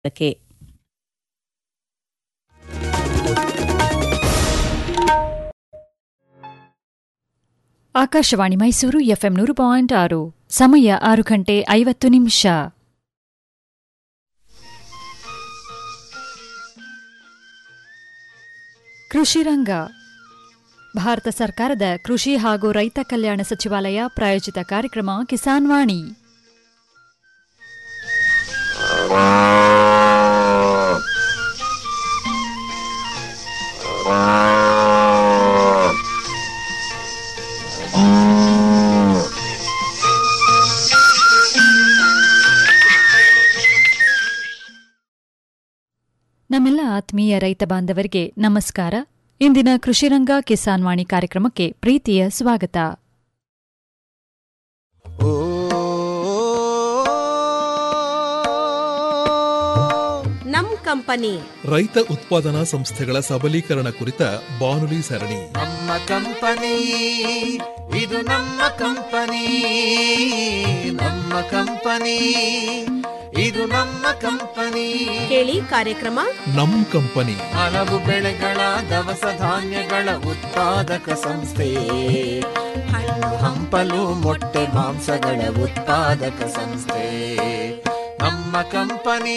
ಕ್ಕೆ ಆಕಾಶವಾಣಿ ಮೈಸೂರು ಎಫ್ಎಂ ನೂರು ಪಾಯಿಂಟ್ ಆರು ಸಮಯ ಆರು ಗಂಟೆ ಐವತ್ತು ನಿಮಿಷ ಕೃಷಿ ರಂಗ ಭಾರತ ಸರ್ಕಾರದ ಕೃಷಿ ಹಾಗೂ ರೈತ ಕಲ್ಯಾಣ ಸಚಿವಾಲಯ ಪ್ರಾಯೋಜಿತ ಕಾರ್ಯಕ್ರಮ ಕಿಸಾನ್ ವಾಣಿ ನಮ್ಮೆಲ್ಲ ಆತ್ಮೀಯ ರೈತ ಬಾಂಧವರಿಗೆ ನಮಸ್ಕಾರ ಇಂದಿನ ಕೃಷಿರಂಗ ಕಿಸಾನ್ ವಾಣಿ ಕಾರ್ಯಕ್ರಮಕ್ಕೆ ಪ್ರೀತಿಯ ಸ್ವಾಗತ ನಮ್ ಕಂಪನಿ ರೈತ ಉತ್ಪಾದನಾ ಸಂಸ್ಥೆಗಳ ಸಬಲೀಕರಣ ಕುರಿತ ಬಾನುಲಿ ಸರಣಿ ನಮ್ಮ ಕಂಪನಿ ಇದು ನಮ್ಮ ಕಂಪನಿ ನಮ್ಮ ಕಂಪನಿ ಇದು ನಮ್ಮ ಕಂಪನಿ ಕೇಳಿ ಕಾರ್ಯಕ್ರಮ ನಮ್ ಕಂಪನಿ ಹಲವು ಬೆಳೆಗಳ ದವಸ ಧಾನ್ಯಗಳ ಉತ್ಪಾದಕ ಸಂಸ್ಥೆ ಹಣ್ಣು ಹಂಪಲು ಮೊಟ್ಟೆ ಮಾಂಸಗಳ ಉತ್ಪಾದಕ ಸಂಸ್ಥೆ ನಮ್ಮ ಕಂಪನಿ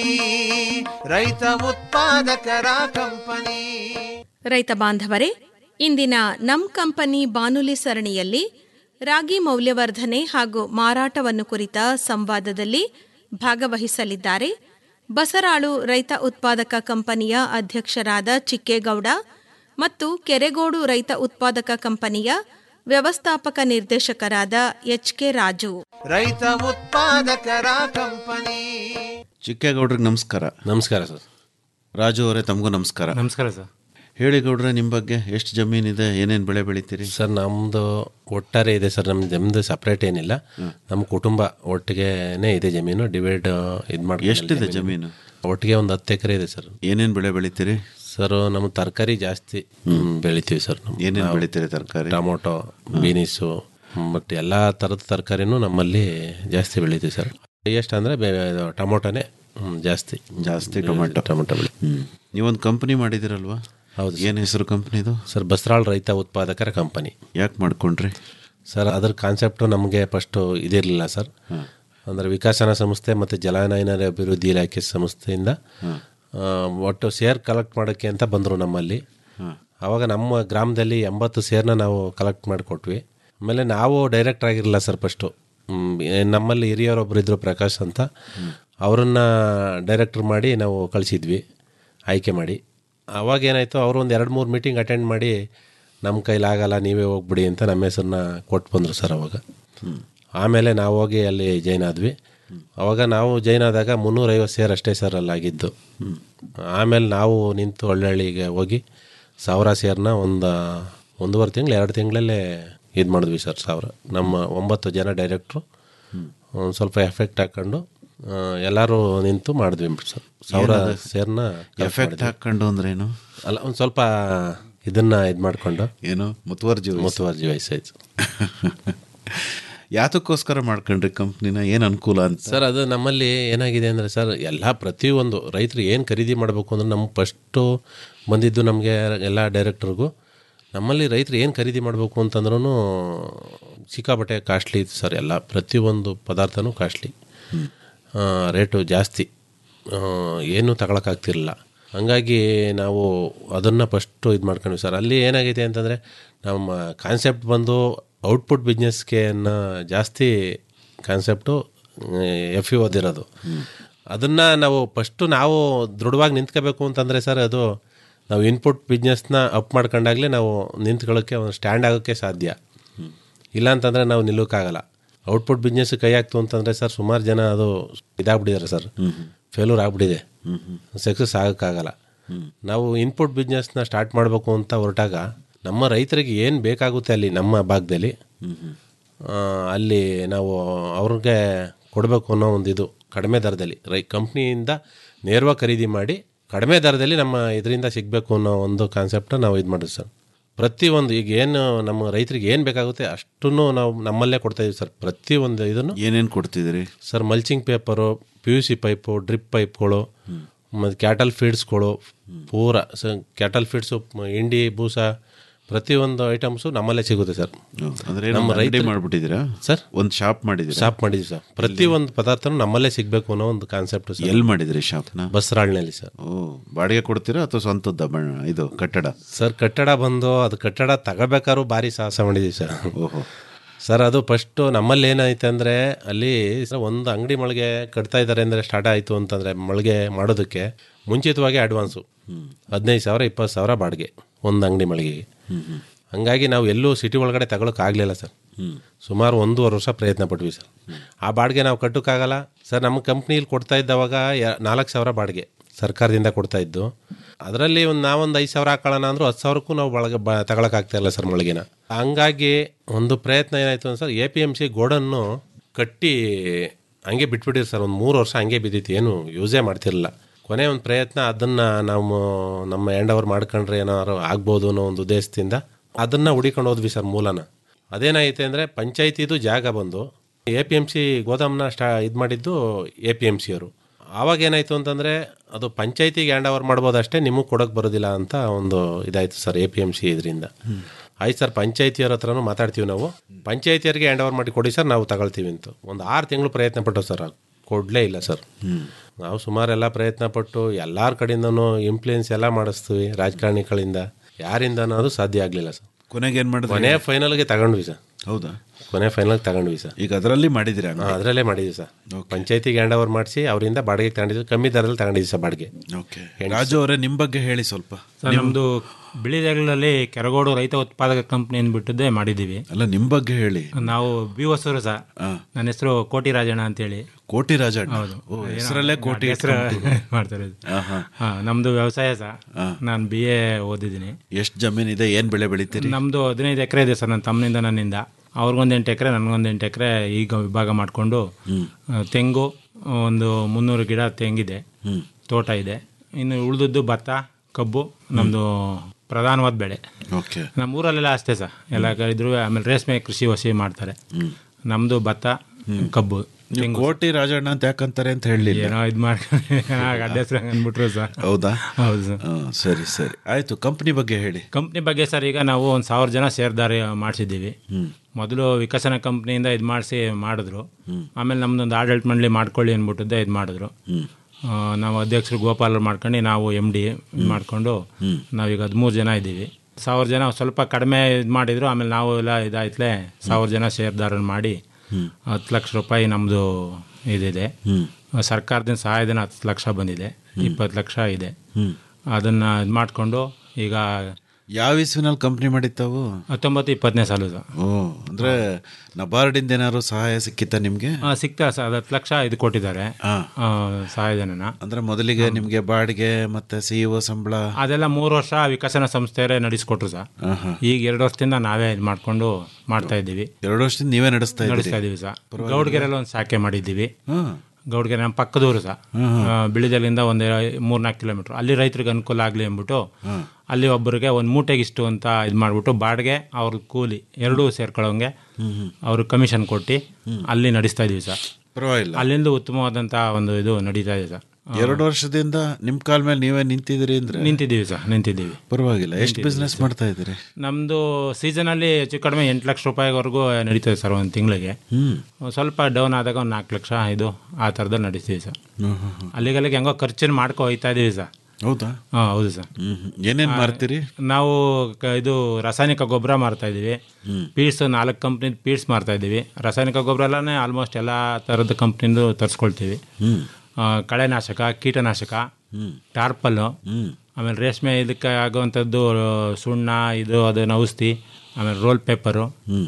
ರೈತ ಉತ್ಪಾದಕರ ಕಂಪನಿ ರೈತ ಬಾಂಧವರೇ ಇಂದಿನ ನಮ್ ಕಂಪನಿ ಬಾನುಲಿ ಸರಣಿಯಲ್ಲಿ ರಾಗಿ ಮೌಲ್ಯವರ್ಧನೆ ಹಾಗೂ ಮಾರಾಟವನ್ನು ಕುರಿತ ಸಂವಾದದಲ್ಲಿ ಭಾಗವಹಿಸಲಿದ್ದಾರೆ ಬಸರಾಳು ರೈತ ಉತ್ಪಾದಕ ಕಂಪನಿಯ ಅಧ್ಯಕ್ಷರಾದ ಚಿಕ್ಕೇಗೌಡ ಮತ್ತು ಕೆರೆಗೋಡು ರೈತ ಉತ್ಪಾದಕ ಕಂಪನಿಯ ವ್ಯವಸ್ಥಾಪಕ ನಿರ್ದೇಶಕರಾದ ಎಚ್ ಕೆ ರಾಜು ರೈತ ಉತ್ಪಾದಕರ ಕಂಪನಿ ಚಿಕ್ಕೇಗೌಡ್ರಿಗೆ ನಮಸ್ಕಾರ ನಮಸ್ಕಾರ ಸರ್ ರಾಜು ಅವರೇ ತಮಗೂ ನಮಸ್ಕಾರ ನಮಸ್ಕಾರ ಸರ್ ಹೇಳಿ ಗೌಡ್ರೆ ನಿಮ್ಮ ಬಗ್ಗೆ ಎಷ್ಟು ಜಮೀನಿದೆ ಏನೇನು ಬೆಳೆ ಬೆಳಿತೀರಿ ಸರ್ ನಮ್ಮದು ಒಟ್ಟಾರೆ ಇದೆ ಸರ್ ನಮ್ಮ ನಮ್ಮದು ಸಪ್ರೇಟ್ ಏನಿಲ್ಲ ನಮ್ಮ ಕುಟುಂಬ ಒಟ್ಟಿಗೆನೇ ಇದೆ ಜಮೀನು ಡಿವೈಡ್ ಇದು ಮಾಡಿ ಎಷ್ಟಿದೆ ಜಮೀನು ಒಟ್ಟಿಗೆ ಒಂದು ಹತ್ತು ಎಕರೆ ಇದೆ ಸರ್ ಏನೇನು ಬೆಳೆ ಬೆಳಿತೀರಿ ಸರ್ ನಮ್ಮ ತರಕಾರಿ ಜಾಸ್ತಿ ಹ್ಮ್, ಬೆಳಿತೀವಿ ಸರ್ ನಾವು. ಏನೇನು ನಾವು ಬೆಳಿತೀರಿ ತರಕಾರಿ ಟೊಮೊಟೊ ಬೀನಿಸು ಬಟ್ ಎಲ್ಲ ಥರದ ತರಕಾರಿನೂ ನಮ್ಮಲ್ಲಿ ಜಾಸ್ತಿ ಬೆಳಿತೀವಿ ಸರ್ ಎಷ್ಟು ಅಂದರೆ ಟೊಮೊಟೊನೇ ಹ್ಮ್, ಜಾಸ್ತಿ ಜಾಸ್ತಿ ಟೊಮೆಟೊ ಟೊಮೊಟೊ ಬೆಳಿ ನೀವೊಂದು ಕಂಪನಿ ಮಾಡಿದಿರಲ್ವಾ ಹೌದು ಏನು ಹೆಸರು ಕಂಪ್ನಿದು ಸರ್ ಬಸರಾಳ್ ರೈತ ಉತ್ಪಾದಕರ ಕಂಪನಿ ಯಾಕೆ ಮಾಡ್ಕೊಂಡ್ರಿ ಸರ್ ಅದರ ಕಾನ್ಸೆಪ್ಟು ನಮಗೆ ಫಸ್ಟು ಇದಿರಲಿಲ್ಲ ಸರ್ ಅಂದರೆ ವಿಕಾಸನ ಸಂಸ್ಥೆ ಮತ್ತು ಜಲಾನಯನ ಅಭಿವೃದ್ಧಿ ಇಲಾಖೆ ಸಂಸ್ಥೆಯಿಂದ ಆ, ಒಟ್ಟು ಸೇರ್ ಕಲೆಕ್ಟ್ ಮಾಡೋಕ್ಕೆ ಅಂತ ಬಂದರು ನಮ್ಮಲ್ಲಿ ಆವಾಗ ನಮ್ಮ ಗ್ರಾಮದಲ್ಲಿ ಎಂಬತ್ತು ಸೇರ್ನ ನಾವು ಕಲೆಕ್ಟ್ ಮಾಡಿಕೊಟ್ವಿ ಆಮೇಲೆ ನಾವು ಡೈರೆಕ್ಟ್ ಆಗಿರಲಿಲ್ಲ ಸರ್ ಫಸ್ಟು ನಮ್ಮಲ್ಲಿ ಹಿರಿಯರೊಬ್ಬರು ಇದ್ದರು ಪ್ರಕಾಶ್ ಅಂತ ಅವರನ್ನ ಡೈರೆಕ್ಟ್ರ್ ಮಾಡಿ ನಾವು ಕಳಿಸಿದ್ವಿ ಆಯ್ಕೆ ಮಾಡಿ ಅವಾಗ ಏನಾಯಿತು ಅವರು ಒಂದು ಎರಡು ಮೂರು ಮೀಟಿಂಗ್ ಅಟೆಂಡ್ ಮಾಡಿ ನಮ್ಮ ಕೈಲಾಗಲ್ಲ ನೀವೇ ಹೋಗ್ಬಿಡಿ ಅಂತ ನಮ್ಮ ಹೆಸರನ್ನ ಕೊಟ್ಟು ಬಂದರು ಸರ್ ಅವಾಗ ಆಮೇಲೆ ನಾವು ಹೋಗಿ ಅಲ್ಲಿ ಜೈನ್ ಆದ್ವಿ ಅವಾಗ ನಾವು ಜೈನ್ ಆದಾಗ ಮುನ್ನೂರೈವತ್ತು ಸೇರ್ ಅಷ್ಟೇ ಸರ್ ಅಲ್ಲಿ ಆಗಿದ್ದು ಆಮೇಲೆ ನಾವು ನಿಂತು ಒಳ್ಳೊಳ್ಳಿಗೆ ಹೋಗಿ ಸಾವಿರ ಸೇರ್ನ ಒಂದು ಒಂದೂವರೆ ತಿಂಗಳು ಎರಡು ತಿಂಗಳಲ್ಲೇ ಇದು ಮಾಡಿದ್ವಿ ಸರ್ ಸಾವಿರ ನಮ್ಮ ಒಂಬತ್ತು ಜನ ಡೈರೆಕ್ಟ್ರು ಒಂದು ಸ್ವಲ್ಪ ಎಫೆಕ್ಟ್ ಹಾಕ್ಕೊಂಡು ಆ, ಎಲ್ಲರೂ ನಿಂತು ಮಾಡಿದ್ವಿ ಸರ್ ಸಾವಿರ ಸೇರ್ನ collect ಎಫೆಕ್ಟ್ ಮಾಡಿದ್ವಿ. ಹಾಕ್ಕೊಂಡು ಅಂದ್ರೇನು ಅಲ್ಲ ಒಂದು ಸ್ವಲ್ಪ ಇದನ್ನ ಇದು ಮಾಡಿಕೊಂಡು ಏನು ಮುತುವರ್ಜಿ ವಹಿಸಿ. ಮುತುವರ್ಜಿ ವಹಿಸಾಯ್ತು ಯಾತಕ್ಕೋಸ್ಕರ ಮಾಡ್ಕೊಂಡ್ರಿ ಕಂಪ್ನಿನ ಏನು ಅನುಕೂಲ ಅಂತ ಸರ್ ಅದು ನಮ್ಮಲ್ಲಿ ಏನಾಗಿದೆ ಅಂದರೆ ಸರ್ ಎಲ್ಲ ಪ್ರತಿಯೊಂದು ರೈತರು ಏನು ಖರೀದಿ ಮಾಡಬೇಕು ಅಂದ್ರೆ ನಮ್ಮ ಫಸ್ಟು ಬಂದಿದ್ದು ನಮಗೆ ಎಲ್ಲ ಡೈರೆಕ್ಟರ್ಗೂ ನಮ್ಮಲ್ಲಿ ರೈತರು ಏನು ಖರೀದಿ ಮಾಡಬೇಕು ಅಂತಂದ್ರೂ ಸಿಕ್ಕಾಪಟ್ಟೆ ಕಾಸ್ಟ್ಲಿ ಇತ್ತು ಸರ್ ಎಲ್ಲ ಪ್ರತಿಯೊಂದು ಪದಾರ್ಥನೂ ಕಾಸ್ಟ್ಲಿ ರೇಟು ಜಾಸ್ತಿ ಆ, ಏನೂ ತಗೊಳಕ್ಕಾಗ್ತಿರಲಿಲ್ಲ ಹಂಗಾಗಿ ನಾವು ಅದನ್ನು ಫಸ್ಟು ಇದು ಮಾಡ್ಕೊಂಡ್ವಿ ಸರ್ ಅಲ್ಲಿ ಏನಾಗಿದೆ ಅಂತಂದರೆ ನಮ್ಮ ಕಾನ್ಸೆಪ್ಟ್ ಬಂದು ಔಟ್ಪುಟ್ ಬಿಸ್ನೆಸ್ಗೆ ಅನ್ನೋ ಜಾಸ್ತಿ ಕಾನ್ಸೆಪ್ಟು ಎಫ್ ಯು ಓದಿರೋದು ಅದನ್ನು ನಾವು ಫಸ್ಟು ನಾವು ದೃಢವಾಗಿ ನಿಂತ್ಕೋಬೇಕು ಅಂತಂದರೆ ಸರ್ ಅದು ನಾವು ಇನ್ಪುಟ್ ಬಿಸ್ನೆಸ್ನ ಅಪ್ ಮಾಡ್ಕೊಂಡಾಗಲೇ ನಾವು ನಿಂತ್ಕೊಳ್ಳೋಕ್ಕೆ ಒಂದು ಸ್ಟ್ಯಾಂಡ್ ಆಗೋಕ್ಕೆ ಸಾಧ್ಯ ಇಲ್ಲ ಅಂತಂದರೆ ನಾವು ನಿಲ್ಲೋಕ್ಕಾಗಲ್ಲ ಔಟ್ಪುಟ್ ಬಿಸ್ನೆಸ್ ಕೈ ಹಾಕ್ತು ಅಂತಂದರೆ ಸರ್ ಸುಮಾರು ಜನ ಅದು ಇದಾಗ್ಬಿಟ್ಟಿದ್ದಾರೆ ಸರ್ ಫೇಲ್ಯೂರ್ ಆಗ್ಬಿಟ್ಟಿದೆ ಸಕ್ಸಸ್ ಆಗೋಕ್ಕಾಗಲ್ಲ ನಾವು ಇನ್ಪುಟ್ ಬಿಸ್ನೆಸ್ನ ಸ್ಟಾರ್ಟ್ ಮಾಡಬೇಕು ಅಂತ ಹೊರಟಾಗ ನಮ್ಮ ರೈತರಿಗೆ ಏನು ಬೇಕಾಗುತ್ತೆ ಅಲ್ಲಿ ನಮ್ಮ ಭಾಗದಲ್ಲಿ ಆ, ಅಲ್ಲಿ ನಾವು ಅವ್ರಿಗೆ ಕೊಡಬೇಕು ಅನ್ನೋ ಒಂದು ಇದು ಕಡಿಮೆ ದರದಲ್ಲಿ ರೈ ಕಂಪ್ನಿಯಿಂದ ನೇರವಾಗಿ ಖರೀದಿ ಮಾಡಿ ಕಡಿಮೆ ದರದಲ್ಲಿ ನಮ್ಮ ಇದರಿಂದ ಸಿಗಬೇಕು ಅನ್ನೋ ಒಂದು ಕಾನ್ಸೆಪ್ಟ ನಾವು ಇದು ಮಾಡಿದ್ವಿ ಸರ್ ಪ್ರತಿಯೊಂದು ಈಗ ಏನು ನಮ್ಮ ರೈತರಿಗೆ ಏನು ಬೇಕಾಗುತ್ತೆ ಅಷ್ಟನ್ನು ನಾವು ನಮ್ಮಲ್ಲೇ ಕೊಡ್ತಾ ಇದೀವಿ ಸರ್ ಪ್ರತಿಯೊಂದು ಇದನ್ನು ಏನೇನು ಕೊಡ್ತಿದ್ದೀರಿ sir mulching paper P U C pipe drip ಪೈಪ್ಗಳು ಮತ್ತು ಕ್ಯಾಟಲ್ ಫೀಡ್ಸ್ಗಳು ಪೂರ ಸ ಕ್ಯಾಟಲ್ ಫೀಡ್ಸು ಹಿಂಡಿ ಬೂಸ ಪ್ರತಿಯೊಂದು ಐಟಮ್ಸು ನಮ್ಮಲ್ಲೇ ಸಿಗುತ್ತೆ ಸರ್ ಅಂದ್ರೆ ನಮ್ಮ ನಮ್ಮ ರೈತರು ರೈತರು- ಮಾಡಿಬಿಟ್ಟಿದ್ದೀರಾ ಸರ್ ಒಂದು ಶಾಪ್ ಮಾಡಿದ್ದೀರಾ ಶಾಪ್ ಮಾಡಿದ್ವಿ ಸರ್ ಪ್ರತಿಯೊಂದು ಪದಾರ್ಥನೂ ನಮ್ಮಲ್ಲೇ ಸಿಗಬೇಕು ಅನ್ನೋ ಒಂದು ಕಾನ್ಸೆಪ್ಟ್ ಸರ್ ಎಲ್ಲಿ ಮಾಡಿದ್ರಿ ಶಾಪ್ನ ಬಸರಾಳ್ನಲ್ಲಿ ಸರ್ ಓ ಬಾಡಿಗೆ ಕೊಡ್ತೀರಾ ಅಥವಾ ಸ್ವಂತದ್ದ ಬಣ್ಣ ಇದು ಕಟ್ಟಡ ಸರ್ ಕಟ್ಟಡ ಬಂದು ಅದು ಕಟ್ಟಡ ತಗೋಬೇಕಾದ್ರೂ ಭಾರಿ ಸಾಹಸ ಮಾಡಿದ್ದೀವಿ ಸರ್ ಓಹೋ ಸರ್ ಅದು ಫಸ್ಟು ನಮ್ಮಲ್ಲಿ ಏನೈತೆ ಅಂದರೆ ಅಲ್ಲಿ ಸರ್ ಒಂದು ಅಂಗಡಿ ಮಳಿಗೆ ಕಟ್ತಾ ಇದ್ದಾರೆ ಅಂದರೆ ಸ್ಟಾರ್ಟ್ ಆಯಿತು ಅಂತಂದರೆ ಮಳಿಗೆ ಮಾಡೋದಕ್ಕೆ ಮುಂಚಿತವಾಗಿ ಅಡ್ವಾನ್ಸು ಹದಿನೈದು ಸಾವಿರ ಇಪ್ಪತ್ತು ಸಾವಿರ ಬಾಡಿಗೆ ಒಂದು ಅಂಗಡಿ ಮಳಿಗೆಗೆ ಹಂಗಾಗಿ ನಾವು ಎಲ್ಲೂ ಸಿಟಿ ಒಳಗಡೆ ತಗೊಳಕ್ ಆಗಲಿಲ್ಲ ಸರ್ ಸುಮಾರು ಒಂದೂವರೆ ವರ್ಷ ಪ್ರಯತ್ನ ಪಟ್ವಿ ಸರ್ ಆ ಬಾಡಿಗೆ ನಾವು ಕಟ್ಟೋಕ್ಕಾಗಲ್ಲ ಸರ್ ನಮ್ಮ ಕಂಪ್ನಿಲಿ ಕೊಡ್ತಾ ಇದ್ದವಾಗ ನಾಲ್ಕು ಸಾವಿರ ಬಾಡಿಗೆ ಸರ್ಕಾರದಿಂದ ಕೊಡ್ತಾ ಇದ್ದು ಅದರಲ್ಲಿ ಒಂದು ನಾವೊಂದು ಐದು ಸಾವಿರ ಹಾಕೊಳ್ಳೋಣ ಅಂದ್ರೂ ಹತ್ತು ಸಾವಿರಕ್ಕೂ ನಾವು ಬಳಗ ಬ ತಗೊಳಕ್ಕಾಗ್ತಾ ಇಲ್ಲ ಸರ್ ಮಳಿಗೆನ ಹಂಗಾಗಿ ಒಂದು ಪ್ರಯತ್ನ ಏನಾಯಿತು ಅಂದ್ರೆ sir A P M C ಗೋಡನ್ನು ಕಟ್ಟಿ ಹಂಗೆ ಬಿಟ್ಬಿಟ್ಟಿರಿ ಸರ್ ಒಂದು ಮೂರು ವರ್ಷ ಹಂಗೆ ಬಿದ್ದಿತ್ತು ಏನು ಯೂಸೇ ಮಾಡ್ತಿರಲಿಲ್ಲ ಕೊನೆ ಒಂದು ಪ್ರಯತ್ನ ಅದನ್ನು ನಾವು ನಮ್ಮ ಹ್ಯಾಂಡ್ ಓವರ್ ಮಾಡ್ಕೊಂಡ್ರೆ ಏನಾದ್ರು ಆಗ್ಬೋದು ಅನ್ನೋ ಒಂದು ಉದ್ದೇಶದಿಂದ ಅದನ್ನು ಹುಡಿಕೊಂಡು ಹೋದ್ವಿ ಸರ್ ಮೂಲನ ಅದೇನಾಗೈತೆ ಅಂದರೆ ಪಂಚಾಯತಿದು ಜಾಗ ಬಂದು ಎ ಪಿ ಎಮ್ ಸಿ ಗೋದಾಮ್ನ ಸ್ಟಾ ಇದು ಮಾಡಿದ್ದು ಎ ಪಿ ಎಮ್ ಸಿಯವರು ಆವಾಗ ಏನಾಯಿತು ಅಂತಂದರೆ ಅದು ಪಂಚಾಯತಿಗೆ ಹ್ಯಾಂಡ್ ಓವರ್ ಮಾಡ್ಬೋದು ಅಷ್ಟೇ ನಿಮಗೆ ಕೊಡೋಕೆ ಬರೋದಿಲ್ಲ ಅಂತ ಒಂದು ಇದಾಯಿತು sir A P M C ಇದರಿಂದ ಆಯ್ತು ಸರ್ ಪಂಚಾಯತಿಯವ್ರ ಹತ್ರನೂ ಮಾತಾಡ್ತೀವಿ ನಾವು ಪಂಚಾಯತಿಯವ್ರಿಗೆ ಹ್ಯಾಂಡ್ ಓವರ್ ಮಾಡಿ ಕೊಡಿ ಸರ್ ನಾವು ತಗೊಳ್ತೀವಿ ಅಂತ ಒಂದು ಆರು ತಿಂಗಳು ಪ್ರಯತ್ನ ಪಟ್ಟು ಸರ್ ಕೊಡಲೇ ಇಲ್ಲ ಸರ್ ನಾವು ಸುಮಾರೆಲ್ಲ ಪ್ರಯತ್ನ ಪಟ್ಟು ಎಲ್ಲರ ಕಡೆಯಿಂದನೂ ಇನ್ಫ್ಲೂಯೆನ್ಸ್ ಎಲ್ಲ ಮಾಡಿಸ್ತೀವಿ ರಾಜಕಾರಣಿಗಳಿಂದ ಯಾರಿಂದನೂ ಅದು ಸಾಧ್ಯ ಆಗಲಿಲ್ಲ ಸರ್ ಕೊನೆಗೆ ಏನು ಮಾಡಿದ್ರಿ ಕೊನೆ ಫೈನಲ್ಗೆ ತಗೊಂಡ್ವಿ ಸರ್ ಹೌದಾ ಕೊನೆ ಫೈನಲ್ಗೆ ತಗೊಂಡ್ವಿ ಸರ್ ಈಗ ಅದರಲ್ಲಿ ಮಾಡಿದಿರಾ ಅದರಲ್ಲೇ ಮಾಡಿದ್ವಿ ಸರ್ ಪಂಚಾಯತಿಗೆ ಹ್ಯಾಂಡ್ ಓವರ್ ಮಾಡಿಸಿ ಅವರಿಂದ ಬಾಡಿಗೆ ತಗೊಂಡಿದ್ವಿ ಕಮ್ಮಿ ದರದಲ್ಲಿ ತಗೊಂಡಿದ್ವಿ ಸರ್ ಬಾಡಿಗೆ ಓಕೆ ರಾಜು ಅವರೇ ನಿಮ್ಮ ಬಗ್ಗೆ ಹೇಳಿ ಸ್ವಲ್ಪ ಸರ್ ನಮ್ಮದು ಬಿಳಿದೇಗಲಲ್ಲಿ ಕೆರಗೋಡು ರೈತ ಉತ್ಪಾದಕ ಕಂಪ್ನಿ ಅಂದ್ಬಿಟ್ಟದ್ದೇ ಮಾಡಿದ್ದೀವಿ ಅಲ್ಲ ನಿಮ್ಮ ಬಗ್ಗೆ ಹೇಳಿ ನಾವು ಬಿ ಹೊಸೂರು ಸರ್ ನನ್ನ ಹೆಸರು ಕೋಟಿ ರಾಜಣ್ಣ ಅಂತೇಳಿ ಕೋಟಿ ರಾಜಣ್ಣ ಹೌದು ಓ ಹೆಸರಲ್ಲೇ ಕೋಟಿ ಹೆಸರು ಮಾಡ್ತಾರೆ ಹಾ ನಮ್ದು ವ್ಯವಸಾಯ ಸರ್ ನಾನು ಬಿ ಎ ಓದಿದ್ದೀನಿ ಎಷ್ಟು ಜಮೀನಿದೆ ಏನು ಬೆಳೆ ಬೆಳಿತೀರಿ ನಮ್ದು ಹದಿನೈದು ಎಕರೆ ಇದೆ ಸರ್ ನನ್ನ ತಮ್ಮನಿಂದ ನನ್ನಿಂದ ಅವ್ರಿಗೊಂದು ಎಂಟು ಎಕರೆ ನನಗೊಂದು ಎಂಟು ಎಕರೆ ಈಗ ವಿಭಾಗ ಮಾಡಿಕೊಂಡು ತೆಂಗು ಒಂದು ಮುನ್ನೂರು ಗಿಡ ತೆಂಗಿದೆ ತೋಟ ಇದೆ ಇನ್ನು ಉಳಿದದ್ದು ಭತ್ತ ಕಬ್ಬು ನಮ್ಮದು ಪ್ರಧಾನವಾದ ಬೆಳೆ ಓಕೆ ನಮ್ಮ ಊರಲ್ಲೆಲ್ಲ ಅಷ್ಟೇ ಸರ್ ಎಲ್ಲ ಇದ್ರು ಆಮೇಲೆ ರೇಷ್ಮೆ ಕೃಷಿ ವಸಿ ಮಾಡ್ತಾರೆ ನಮ್ಮದು ಭತ್ತ ಕಬ್ಬು ನೀವು ಕೋಟಿ ರಾಜಣ್ಣ ಅಂತ ಯಾಕಂತಾರೆ ಅಂತ ಹೇಳಲಿಲ್ಲ ಏನೋ ಇದು ಮಾಡ್ಕೊಂಡು ಅಡ್ಡ ಹೆಸ್ರು ಹಂಗ್ ಅಂದ್ಬಿಟ್ರು ಸರ್ ಹೌದಾ ಹೌದು ಸರ್ ಆ, ಸರಿ ಸರಿ ಆಯ್ತು ಕಂಪ್ನಿ ಬಗ್ಗೆ ಹೇಳಿ ಕಂಪ್ನಿ ಬಗ್ಗೆ ಸರ್ ಈಗ ನಾವು ಒಂದು ಸಾವಿರ ಜನ ಸೇರ್ದಾರಿ ಮಾಡಿಸಿದ್ದೀವಿ ಮೊದಲು ವಿಕಸನ ಕಂಪ್ನಿಯಿಂದ ಇದು ಮಾಡಿಸಿ ಮಾಡಿದ್ರು ಆಮೇಲೆ ನಮ್ದೊಂದು ಆಡಳಿತ ಮಂಡಳಿ ಮಾಡ್ಕೊಳ್ಳಿ ಅಂದ್ಬಿಟ್ಟಿದ್ದೆ ಇದು ಮಾಡಿದ್ರು ಆ, ನಾವು ಅಧ್ಯಕ್ಷರು ಗೋಪಾಲ್ ಮಾಡ್ಕೊಂಡು ನಾವು ಎಮ್ ಡಿ ಮಾಡಿಕೊಂಡು ನಾವೀಗ ಹದಿಮೂರು ಜನ ಇದ್ದೀವಿ ಸಾವಿರ ಜನ ಸ್ವಲ್ಪ ಕಡಿಮೆ ಇದು ಮಾಡಿದ್ರು ಆಮೇಲೆ ನಾವು ಎಲ್ಲ ಇದಾಯ್ತಲೇ ಸಾವಿರ ಜನ ಷೇರ್ದಾರನ್ನು ಮಾಡಿ ಹತ್ತು ಲಕ್ಷ ರೂಪಾಯಿ ನಮ್ಮದು ಇದಿದೆ ಸರ್ಕಾರದಿಂದ ಸಹಾಯಧನ ಹತ್ತು ಲಕ್ಷ ಬಂದಿದೆ ಇಪ್ಪತ್ತು ಲಕ್ಷ ಇದೆ ಅದನ್ನು ಇದು ಮಾಡಿಕೊಂಡು ಈಗ ಯಾವ ಇಸ್ವಿನಲ್ಲಿ ಕಂಪ್ನಿ ಮಾಡಿತ್ತಾವು ಹತ್ತೊಂಬತ್ತು ಇಪ್ಪತ್ತನೇ ಸಾಲು ಸರ್ ಓ ಅಂದ್ರೆ ನಬಾರ್ಡಿಂದ ಏನಾದ್ರು ಸಹಾಯ ಸಿಕ್ಕಿತ್ತ ನಿಮ್ಗೆ ಆ, ಸಿಗ್ತಾ ಸರ್ ಅದು ಹತ್ತು ಲಕ್ಷ ಇದು ಕೊಟ್ಟಿದ್ದಾರೆ ಹಾ. ಆ, ಸಹಾಯಧನನ ಅಂದ್ರೆ ಮೊದಲಿಗೆ ನಿಮ್ಗೆ ಬಾಡಿಗೆ ಮತ್ತೆ ಸಿ ಇ ಸಂಬಳ ಅದೆಲ್ಲ ಮೂರು ವರ್ಷ ವಿಕಸನ ಸಂಸ್ಥೆಯವರೇ ನಡೆಸ್ಕೊಟ್ರು ಸರ್ ಆಹಾ. ಈಗ ಎರಡು ವರ್ಷದಿಂದ ನಾವೇ ಇದು ಮಾಡಿಕೊಂಡು ಮಾಡ್ತಾ ಇದ್ದೀವಿ ಎರಡು ವರ್ಷದಿಂದ ನೀವೇ ನಡೆಸ್ತಾ ನಡೆಸ್ತಾ ಇದ್ದೀರಿ ಇದ್ದೀವಿ ಸರ್ ಗೌಡ್ಗೆರೆಲ್ಲ ಒಂದು ಶಾಖೆ ಮಾಡಿದ್ದೀವಿ ಹಾ ಗೌಡ್ಗೆರೆ ನಮ್ಮ ಪಕ್ಕದೂರು ಸಹ ಬಿಳಿದಲ್ಲಿಂದ ಒಂದು ಮೂರ್ನಾಲ್ಕು ಕಿಲೋಮೀಟ್ರ್ ಅಲ್ಲಿ ರೈತರಿಗೆ ಅನುಕೂಲ ಆಗಲಿ ಅಂದ್ಬಿಟ್ಟು ಅಲ್ಲಿ ಒಬ್ಬರಿಗೆ ಒಂದು ಮೂಟೆಗೆ ಇಷ್ಟು ಅಂತ ಇದು ಮಾಡಿಬಿಟ್ಟು ಬಾಡಿಗೆ ಅವ್ರ ಕೂಲಿ ಎರಡೂ ಸೇರ್ಕೊಳ್ಳೋಂಗೆ ಅವ್ರಿಗೆ ಕಮಿಷನ್ ಕೊಟ್ಟು ಅಲ್ಲಿ ನಡೆಸ್ತಾ ಇದೀವಿ ಸರ್ ಪರವಾಗಿಲ್ಲ ಅಲ್ಲಿಂದ ಉತ್ತಮವಾದಂಥ ಒಂದು ಇದು ನಡೀತಾ ಇದೆ ಸರ್ ಎರಡು ವರ್ಷದಿಂದ ನಿಮ್ ಕಾಲ್ ಮೇಲೆ ನೀವೇ ನಿಂತಿದ್ದೀರಿ ಅಂದ್ರೆ ನಿಂತಿದ್ದೀವಿ ಸರ್ ನಿಂತಿದ್ದೀವಿ ಪರವಾಗಿಲ್ಲ ಎಷ್ಟು ಬಿಸ್ನೆಸ್ ಮಾಡ್ತಾ ಇದ್ದೀರಿ ನಮ್ಮದು ಸೀಸನಲ್ಲಿ ಹೆಚ್ಚು ಕಡಿಮೆ ಎಂಟು ಲಕ್ಷ ರೂಪಾಯಿವರೆಗೂ ನಡೀತದೆ ಸರ್ ಒಂದು ತಿಂಗಳಿಗೆ ಹ್ಮ್ ಸ್ವಲ್ಪ ಡೌನ್ ಆದಾಗ ಒಂದು ನಾಲ್ಕು ಲಕ್ಷ ಇದು ಆ ಥರದಲ್ಲಿ ನಡೀತೀವಿ ಸರ್ ಹ್ಮ್, ಹ್ಮ್, ಹ್ಮ್. ಅಲ್ಲಿಗಲ್ಲಿಗೆ ಹೆಂಗೋ ಖರ್ಚನ್ನು ಮಾಡ್ಕೊ ಹೋಯ್ತಾ ಇದೀವಿ ಸರ್ ಹೌದಾ ಹಾಂ ಹೌದು ಸರ್ ಹ್ಮ್ ಹ್ಮ್. ಏನೇನ್ ಮಾರ್ತೀರಿ ನಾವು ಕ- ಇದು ರಾಸಾಯನಿಕ ಗೊಬ್ಬರ ಮಾರ್ತಾ ಇದ್ದೀವಿ ಪೀಡ್ಸ್ ನಾಲ್ಕು ಕಂಪ್ನಿ ಪೀಡ್ಸ್ ಮಾರ್ತಾ ಇದ್ದೀವಿ ರಾಸಾಯನಿಕ ಗೊಬ್ಬರ ಎಲ್ಲನೇ ಆಲ್ಮೋಸ್ಟ್ ಎಲ್ಲ ಥರದ ಕಂಪ್ನಿಂದು ತರಿಸ್ಕೊಳ್ತೀವಿ ಹ್ಮ್ ಆ, ಕಳೆನಾಶಕ ಕೀಟನಾಶಕ ಟಾರ್ಪಲ್ಲು ಆಮೇಲೆ ರೇಷ್ಮೆ ಇದಕ್ಕೆ ಆಗುವಂಥದ್ದು ಆ, ಸುಣ್ಣ ಇದು ಅದನ್ನ ಔಷಧಿ ಆಮೇಲೆ ರೋಲ್ ಪೇಪರು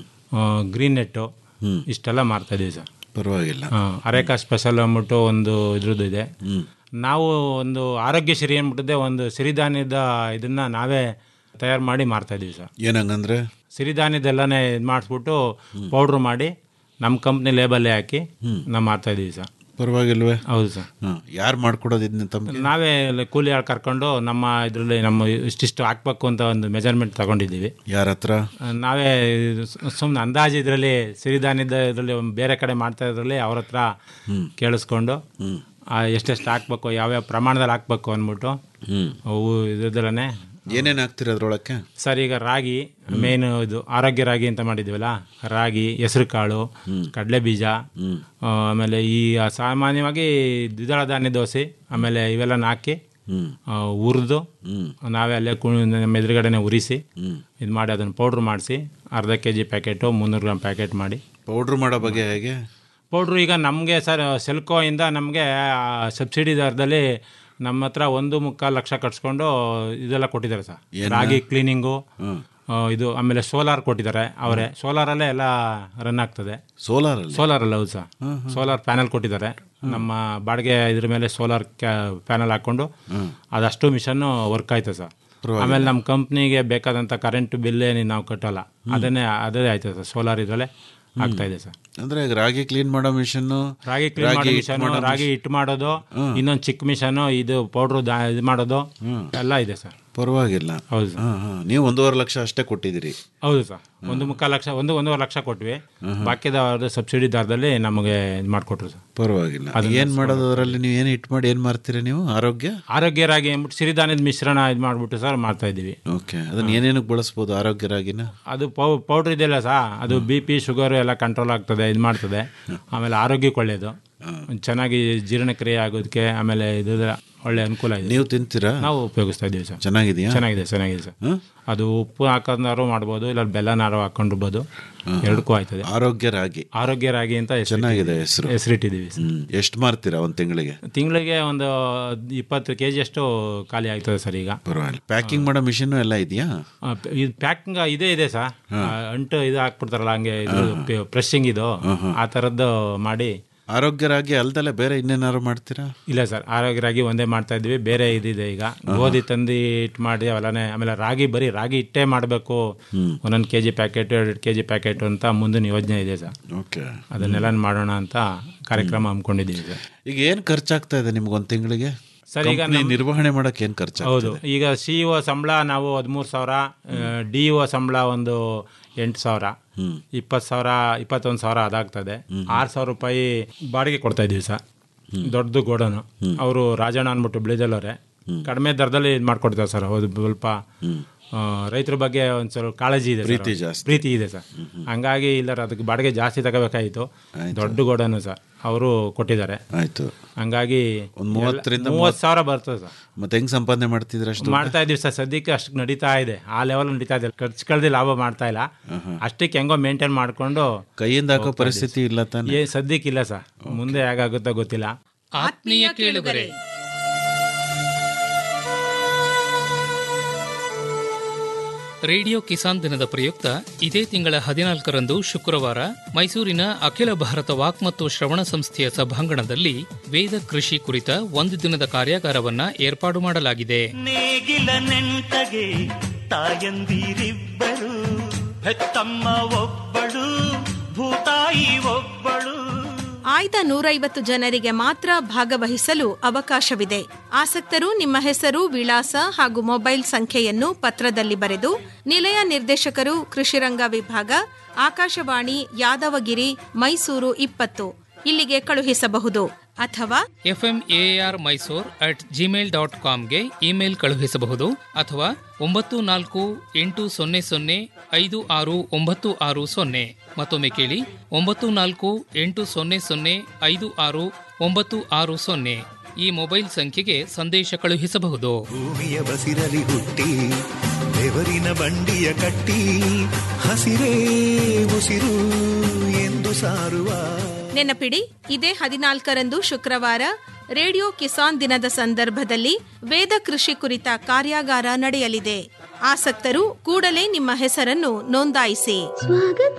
ಗ್ರೀನ್ ನೆಟ್ಟು ಇಷ್ಟೆಲ್ಲ ಮಾರ್ತಾ ಇದೀವಿ ಸರ್ ಪರವಾಗಿಲ್ಲ ಆ, ಅರೇಕಾ ಸ್ಪೆಷಲ್ ಅಂದ್ಬಿಟ್ಟು ಒಂದು ಇದ್ರದ್ದು ಇದೆ ನಾವು ಒಂದು ಆರೋಗ್ಯ ಸಿರಿ ಅಂದ್ಬಿಟ್ಟಿದ್ದೆ ಒಂದು ಸಿರಿಧಾನ್ಯದ ಇದನ್ನ ನಾವೇ ತಯಾರು ಮಾಡಿ ಮಾರ್ತಾ ಇದೀವಿ ಸರ್ ಏನಂಗಂದ್ರೆ ಸಿರಿಧಾನ್ಯದೆಲ್ಲನೇ ಇದು ಮಾಡಿಸ್ಬಿಟ್ಟು ಪೌಡ್ರ್ ಮಾಡಿ ನಮ್ಮ ಕಂಪ್ನಿ ಲೇಬಲ್ಲೇ ಹಾಕಿ ನಾವು ಮಾರ್ತಾ ಇದೀವಿ ಸರ್ ಪರವಾಗಿಲ್ವೇ ಹೌದು ಸರ್ ಯಾರು ಮಾಡ್ಕೊಡೋದು ಇದನ್ನ ತಮ್ಗೆ ನಾವೇ ಅಲ್ಲಿ ಕೂಲಿ ಆಳು ಕರ್ಕೊಂಡು ನಮ್ಮ ಇದರಲ್ಲಿ ನಮ್ಮ ಇಷ್ಟಿಷ್ಟು ಹಾಕ್ಬೇಕು ಅಂತ ಒಂದು ಮೆಜರ್ಮೆಂಟ್ ತಗೊಂಡಿದ್ದೀವಿ ಯಾರ ಹತ್ರ ಆ, ನಾವೇ ಸುಮ್ಮನೆ ಅಂದಾಜು ಇದರಲ್ಲಿ ಸಿರಿಧಾನ್ಯದ ಇದರಲ್ಲಿ ಬೇರೆ ಕಡೆ ಮಾಡ್ತಾ ಇದ್ರಲ್ಲಿ ಅವ್ರ ಹತ್ರ ಕೇಳಿಸ್ಕೊಂಡು ಆ ಎಷ್ಟೆಷ್ಟು ಹಾಕ್ಬೇಕು ಯಾವ್ಯಾವ ಪ್ರಮಾಣದಲ್ಲಿ ಹಾಕ್ಬೇಕು ಅಂದ್ಬಿಟ್ಟು ಹ್ಮ್ ಅವು ಇದ್ರಲ್ಲೇ ಏನೇನು ಹಾಕ್ತೀರ ಅದ್ರೊಳಕ್ಕೆ ಸರ್ ಈಗ ರಾಗಿ ಮೇನ್ ಇದು ಆರೋಗ್ಯ ರಾಗಿ ಅಂತ ಮಾಡಿದ್ವಲ್ಲ ರಾಗಿ ಹೆಸರು ಕಾಳು ಕಡಲೆ ಬೀಜ ಆ, ಆಮೇಲೆ ಈ ಸಾಮಾನ್ಯವಾಗಿ ದ್ವಿದಳ ಧಾನ್ಯ ದೋಸೆ ಆಮೇಲೆ ಇವೆಲ್ಲ ಹಾಕಿ ಹ್ಮ್ ಹುರಿದು ನಾವೇ ಅಲ್ಲೇ ಕು ನಮ್ಮ ಎದುರುಗಡೆನೆ ಉರಿಸಿ ಇದು ಮಾಡಿ ಅದನ್ನು ಪೌಡ್ರ್ ಮಾಡಿಸಿ ಅರ್ಧ ಕೆ ಜಿ ಪ್ಯಾಕೆಟು ಮುನ್ನೂರು ಗ್ರಾಮ್ ಪ್ಯಾಕೆಟ್ ಮಾಡಿ ಪೌಡ್ರ್ ಮಾಡೋ ಬಗ್ಗೆ ಹೇಗೆ ಪೌಡ್ರು ಈಗ ನಮಗೆ ಸರ್ ಸೆಲ್ಕೋಯಿಂದ ನಮಗೆ ಸಬ್ಸಿಡಿ ದರದಲ್ಲಿ ನಮ್ಮ ಹತ್ರ ಒಂದು ಮುಕ್ಕಾಲು ಲಕ್ಷ ಕಟ್ಸ್ಕೊಂಡು ಇದೆಲ್ಲ ಕೊಟ್ಟಿದ್ದಾರೆ ಸರ್ ರಾಗಿ ಕ್ಲೀನಿಂಗು ಇದು ಆಮೇಲೆ ಸೋಲಾರ್ ಕೊಟ್ಟಿದ್ದಾರೆ ಅವರೇ ಸೋಲಾರಲ್ಲೇ ಎಲ್ಲ ರನ್ ಆಗ್ತದೆ ಸೋಲಾರಲ್ಲಿ ಸೋಲಾರ್ ಅಲ್ಲ ಹೌದು ಸರ್ ಸೋಲಾರ್ ಪ್ಯಾನಲ್ ಕೊಟ್ಟಿದ್ದಾರೆ ನಮ್ಮ ಬಾಡಿಗೆ ಇದ್ರ ಮೇಲೆ ಸೋಲಾರ್ ಪ್ಯಾನಲ್ ಹಾಕೊಂಡು ಅದಷ್ಟು ಮಿಷನ್ನು ವರ್ಕ್ ಆಯ್ತು ಸರ್ ಆಮೇಲೆ ನಮ್ಮ ಕಂಪ್ನಿಗೆ ಬೇಕಾದಂಥ ಕರೆಂಟ್ ಬಿಲ್ ಏನು ನಾವು ಕಟ್ಟಲ್ಲ ಅದನ್ನೇ ಅದೇ ಆಯ್ತು ಸರ್ ಸೋಲಾರ್ ಇದರಲ್ಲೇ ಆಗ್ತಾ ಇದೆ ಸರ್ ಅಂದ್ರೆ ರಾಗಿ ಕ್ಲೀನ್ ಮಾಡೋ ಮಿಷನ್ನು ರಾಗಿ ಕ್ಲೀನ್ ಮಾಡೋ ಮಿಷನ್ ರಾಗಿ ಹಿಟ್ಟು ಮಾಡೋದು ಇನ್ನೊಂದು ಚಿಕ್ಕ ಮಿಷನ್ ಇದು ಪೌಡ್ರು ಇದು ಮಾಡೋದು ಎಲ್ಲ ಇದೆ ಸರ್ ಪರವಾಗಿಲ್ಲ ಹೌದು ಸರ್ ಹಾ ಹಾ ನೀವು ಒಂದೂವರೆ ಲಕ್ಷ ಅಷ್ಟೇ ಕೊಟ್ಟಿದ್ದೀರಿ ಹೌದು ಸರ್ ಒಂದು ಮುಕ್ಕಾಲು ಲಕ್ಷ ಒಂದು ಒಂದೂವರೆ ಲಕ್ಷ ಕೊಟ್ವಿ ಬಾಕಿದ ಅವ್ರದ್ದು ಸಬ್ಸಿಡಿ ದರದಲ್ಲಿ ನಮಗೆ ಇದು ಮಾಡಿಕೊಟ್ರು ಸರ್ ಪರವಾಗಿಲ್ಲ ಏನ್ ಮಾಡೋದು ಅದರಲ್ಲಿ ನೀವು ಏನು ಇಟ್ಟು ಮಾಡಿ ಏನ್ ಮಾಡ್ತೀರಾ ನೀವು ಆರೋಗ್ಯ ಆರೋಗ್ಯ ರಾಗಿ ಅಂದ್ಬಿಟ್ಟು ಸಿರಿಧಾನ್ಯದ ಮಿಶ್ರಣ ಇದು ಮಾಡಿಬಿಟ್ಟು ಸರ್ ಮಾಡ್ತಾ ಇದ್ದೀವಿ ಓಕೆ ಅದನ್ನ ಏನೇನಕ್ಕೆ ಬಳಸ್ಬೋದು ಆರೋಗ್ಯ ರಾಗಿನ ಅದು ಪೌ ಪೌಡ್ರ್ ಇದೆಯಲ್ಲ ಸಾ ಅದು ಬಿ ಪಿ ಶುಗರ್ ಎಲ್ಲ ಕಂಟ್ರೋಲ್ ಆಗ್ತದೆ ಇದು ಮಾಡ್ತದೆ ಆಮೇಲೆ ಆರೋಗ್ಯಕ್ಕೆ ಒಳ್ಳೆಯದು ಚೆನ್ನಾಗಿ ಜೀರ್ಣಕ್ರಿಯೆ ಆಗೋದಕ್ಕೆ ಆಮೇಲೆ ಇದು ಒಳ್ಳೆ ಅನುಕೂಲ ಇದೆ ನೀವು ತಿಂತೀರಾ ನಾವು ಉಪಯೋಗಿಸ್ತಾ ಇದ್ದೀವಿ ಸರ್ ಚೆನ್ನಾಗಿದೆಯಾ ಚೆನ್ನಾಗಿದೆ ಚೆನ್ನಾಗಿದೆ ಸರ್ ಅದು ಉಪ್ಪು ಹಾಕೋದಾರು ಮಾಡ್ಬೋದು ಇಲ್ಲ ಬೆಲ್ಲನಾರು ಹಾಕೊಂಡಿರ್ಬೋದು ಎರಡಕ್ಕೂ ಆಯ್ತದೆ ಆರೋಗ್ಯ ರಾಗಿ ಆರೋಗ್ಯ ರಾಗಿ ಅಂತ ಹೆಸ್ರು ಚೆನ್ನಾಗಿದೆ ಹೆಸರು ಹೆಸರಿಟ್ಟಿದ್ದೀವಿ ಸರ್ ಹ್ಮ್ ಎಷ್ಟು ಮಾರ್ತೀರಾ ಒಂದ್ ತಿಂಗಳಿಗೆ ತಿಂಗಳಿಗೆ ಒಂದು ಇಪ್ಪತ್ತು ಕೆ ಜಿಯಷ್ಟು ಖಾಲಿ ಆಗ್ತದೆ ಸರ್ ಈಗ ಪರವಾಗಿಲ್ಲ ಪ್ಯಾಕಿಂಗ್ ಮಾಡೋ ಮಿಷನ್ ಎಲ್ಲ ಇದೆಯಾ ಆ, ಪ- ಇದು ಪ್ಯಾಕಿಂಗ್ ಇದೇ ಇದೆ ಸರ್ ಆ, ಅಂಟು ಇದು ಹಾಕ್ಬಿಡ್ತಾರಲ್ಲ ಹಂಗೆ ಇದು ಪ್ರೆಸ್ಸಿಂಗ್ ಇದು ಆ ಥರದ್ದು ಮಾಡಿ ಆರೋಗ್ಯ ರಾಗಿ ಅಲ್ದಲೆ ಬೇರೆ ಇನ್ನೇನಾದ್ರು ಮಾಡ್ತೀರಾ ಇಲ್ಲ ಸರ್ ಆರೋಗ್ಯ ರಾಗಿ ಒಂದೇ ಮಾಡ್ತಾ ಇದ್ವಿ ಬೇರೆ ಇದಿದೆ ಈಗ ಗೋಧಿ ತಂದು ಇಟ್ಟು ಮಾಡಿ ಅವೆಲ್ಲನೇ ಆಮೇಲೆ ರಾಗಿ ಬರೀ ರಾಗಿ ಇಟ್ಟೇ ಮಾಡಬೇಕು ಒಂದೊಂದು ಕೆ ಜಿ ಪ್ಯಾಕೆಟ್ ಎರಡು ಕೆ ಜಿ ಪ್ಯಾಕೆಟ್ ಅಂತ ಮುಂದಿನ ಯೋಜನೆ ಇದೆ ಸರ್ ಓಕೆ ಅದನ್ನೆಲ್ಲ ಮಾಡೋಣ ಅಂತ ಕಾರ್ಯಕ್ರಮ ಹಮ್ಮಿಕೊಂಡಿದ್ದೀವಿ ಸರ್ ಈಗ ಏನ್ ಖರ್ಚಾಗ್ತಾ ಇದೆ ನಿಮ್ಗೆ ಒಂದ್ ತಿಂಗಳಿಗೆ ಸರ್ ಈಗ ಕಂಪ್ನಿ ನಿರ್ವಹಣೆ ಮಾಡಕ್ ಏನ್ ಖರ್ಚು ಹೌದು ಈಗ ಸಿ ಇ ಒ ಸಂಬಳ ನಾವು ಹದಿಮೂರು ಸಾವಿರ ಡಿ ಇ ಒ ಸಂಬಳ ಒಂದು ಎಂಟು ಸಾವಿರ ಇಪ್ಪತ್ತು ಸಾವಿರ ಇಪ್ಪತ್ತೊಂದು ಸಾವಿರ ಅದಾಗ್ತದೆ ಆರು ಸಾವಿರ ರೂಪಾಯಿ ಬಾಡಿಗೆ ಕೊಡ್ತಾ ಇದೀವಿ ಸರ್ ದೊಡ್ಡದು ಗೋಡನು ಅವರು ರಾಜಣ್ಣ ಅಂದ್ಬಿಟ್ಟು ಬಿಳಿದಲ್ಲವ್ರೆ ಕಡಿಮೆ ದರದಲ್ಲಿ ಇದು ಮಾಡ್ಕೊಡ್ತಾರೆ ಸರ್ ಹೌದು ಸ್ವಲ್ಪ ಆ, ರೈತರ ಬಗ್ಗೆ ಒಂದು ಸ್ವಲ್ಪ ಕಾಳಜಿ ಇದೆ ಪ್ರೀತಿ ಸರ್ ಜಾಸ್ತಿ. ಪ್ರೀತಿ ಇದೆ ಸರ್ ಹಂಗಾಗಿ ಇಲ್ಲರ ಅದಕ್ಕೆ ಬಾಡಿಗೆ ಜಾಸ್ತಿ ತಗೋಬೇಕಾಯಿತು ದೊಡ್ಡ ಗೋಡನು ಸರ್ ಅವರು ಕೊಟ್ಟಿದ್ದಾರೆ ಆಯ್ತು ಹಂಗಾಗಿ ಒಂದ್ ಮೂವತ್ತರಿಂದ ಮೂವತ್ತು ಸಾವಿರ ಬರ್ತದೆ ಸರ್ ಮತ್ತೆ ಹೆಂಗ್ ಸಂಪಾದನೆ ಮಾಡ್ತಿದ್ರ ಅಷ್ಟು ಮಾಡ್ತಾ ಇದೀವಿ ಸರ್ ಸದ್ಯಕ್ಕೆ ಅಷ್ಟು ನಡೀತಾ ಇದೆ ಆ ಲೆವೆಲ್ ನಡೀತಾ ಇದೆ ಖರ್ಚು ಕಳ್ದಿ ಲಾಭ ಮಾಡ್ತಾ ಇಲ್ಲ ಅಷ್ಟಕ್ಕೆ ಹೆಂಗೋ ಮೇಂಟೈನ್ ಮಾಡ್ಕೊಂಡು ಕೈಯಿಂದ ಹಾಕೋ ಪರಿಸ್ಥಿತಿ ಇಲ್ಲ ತಾನೆ ಏ ಸದ್ಯಕ್ಕಿಲ್ಲ ಸರ್ ಮುಂದೆ ಹೇಗಾಗುತ್ತೋ ಗೊತ್ತಿಲ್ಲ ಆತ್ಮೀಯ ಕೇಳುಗರೆ ರೇಡಿಯೋ ಕಿಸಾನ್ ದಿನದ ಪ್ರಯುಕ್ತ ಇದೇ ತಿಂಗಳ ಹದಿನಾಲ್ಕರಂದು ಶುಕ್ರವಾರ ಮೈಸೂರಿನ ಅಖಿಲ ಭಾರತ ವಾಕ್ ಮತ್ತು ಶ್ರವಣ ಸಂಸ್ಥೆಯ ಸಭಾಂಗಣದಲ್ಲಿ ವೇದ ಕೃಷಿ ಕುರಿತ ಒಂದು ದಿನದ ಕಾರ್ಯಾಗಾರವನ್ನ ಏರ್ಪಾಡು ಮಾಡಲಾಗಿದೆ ನೇಗಿಲ ನೆಂಟಗೆ ತಾಯಂದಿರಿಬ್ಬರು ಹೆತ್ತಮ್ಮ ಒಬ್ಬಳು ಭೂತಾಯಿ ಒಬ್ಬಳು ಆಯ್ದ ನೂರೈವತ್ತು ಜನರಿಗೆ ಮಾತ್ರ ಭಾಗವಹಿಸಲು ಅವಕಾಶವಿದೆ ಆಸಕ್ತರು ನಿಮ್ಮ ಹೆಸರು ವಿಳಾಸ ಹಾಗೂ ಮೊಬೈಲ್ ಸಂಖ್ಯೆಯನ್ನು ಪತ್ರದಲ್ಲಿ ಬರೆದು ನಿಲಯ ನಿರ್ದೇಶಕರು ಕೃಷಿರಂಗ ವಿಭಾಗ ಆಕಾಶವಾಣಿ ಯಾದವಗಿರಿ ಮೈಸೂರು ಇಪ್ಪತ್ತು ಇಲ್ಲಿಗೆ ಕಳುಹಿಸಬಹುದು ಅಥವಾ FM AR Mysore at Gmail dot ಕಾಮ್ಗೆ ಇಮೇಲ್ ಕಳುಹಿಸಬಹುದು ಅಥವಾ ಒಂಬತ್ತು ನಾಲ್ಕು ಎಂಟು ಸೊನ್ನೆ ಸೊನ್ನೆ ಐದು ಆರು ಒಂಬತ್ತು ಆರು ಸೊನ್ನೆ ಮತ್ತೊಮ್ಮೆ ಕೇಳಿ ಒಂಬತ್ತು ನಾಲ್ಕು ಎಂಟು ಸೊನ್ನೆ ಸೊನ್ನೆ ಐದು ಆರು ಒಂಬತ್ತು ಆರು ಸೊನ್ನೆ ಈ ಮೊಬೈಲ್ ಸಂಖ್ಯೆಗೆ ಸಂದೇಶ ಕಳುಹಿಸಬಹುದು ಭೂಮಿಯ ಬಸಿರಲಿ ಹುಟ್ಟಿ ಬೆವರಿನ ಬಂಡಿಯ ಕಟ್ಟಿ ಹಸಿರೇ ಉಸಿರು ಎಂದು ಸಾರುವ ನೆನಪಿಡಿ ಇದೇ ಹದಿನಾಲ್ಕರಂದು ಶುಕ್ರವಾರ ರೇಡಿಯೋ ಕಿಸಾನ್ ದಿನದ ಸಂದರ್ಭದಲ್ಲಿ ವೇದ ಕೃಷಿ ಕುರಿತ ಕಾರ್ಯಾಗಾರ ನಡೆಯಲಿದೆ ಆಸಕ್ತರು ಕೂಡಲೇ ನಿಮ್ಮ ಹೆಸರನ್ನು ನೋಂದಾಯಿಸಿ ಸ್ವಾಗತ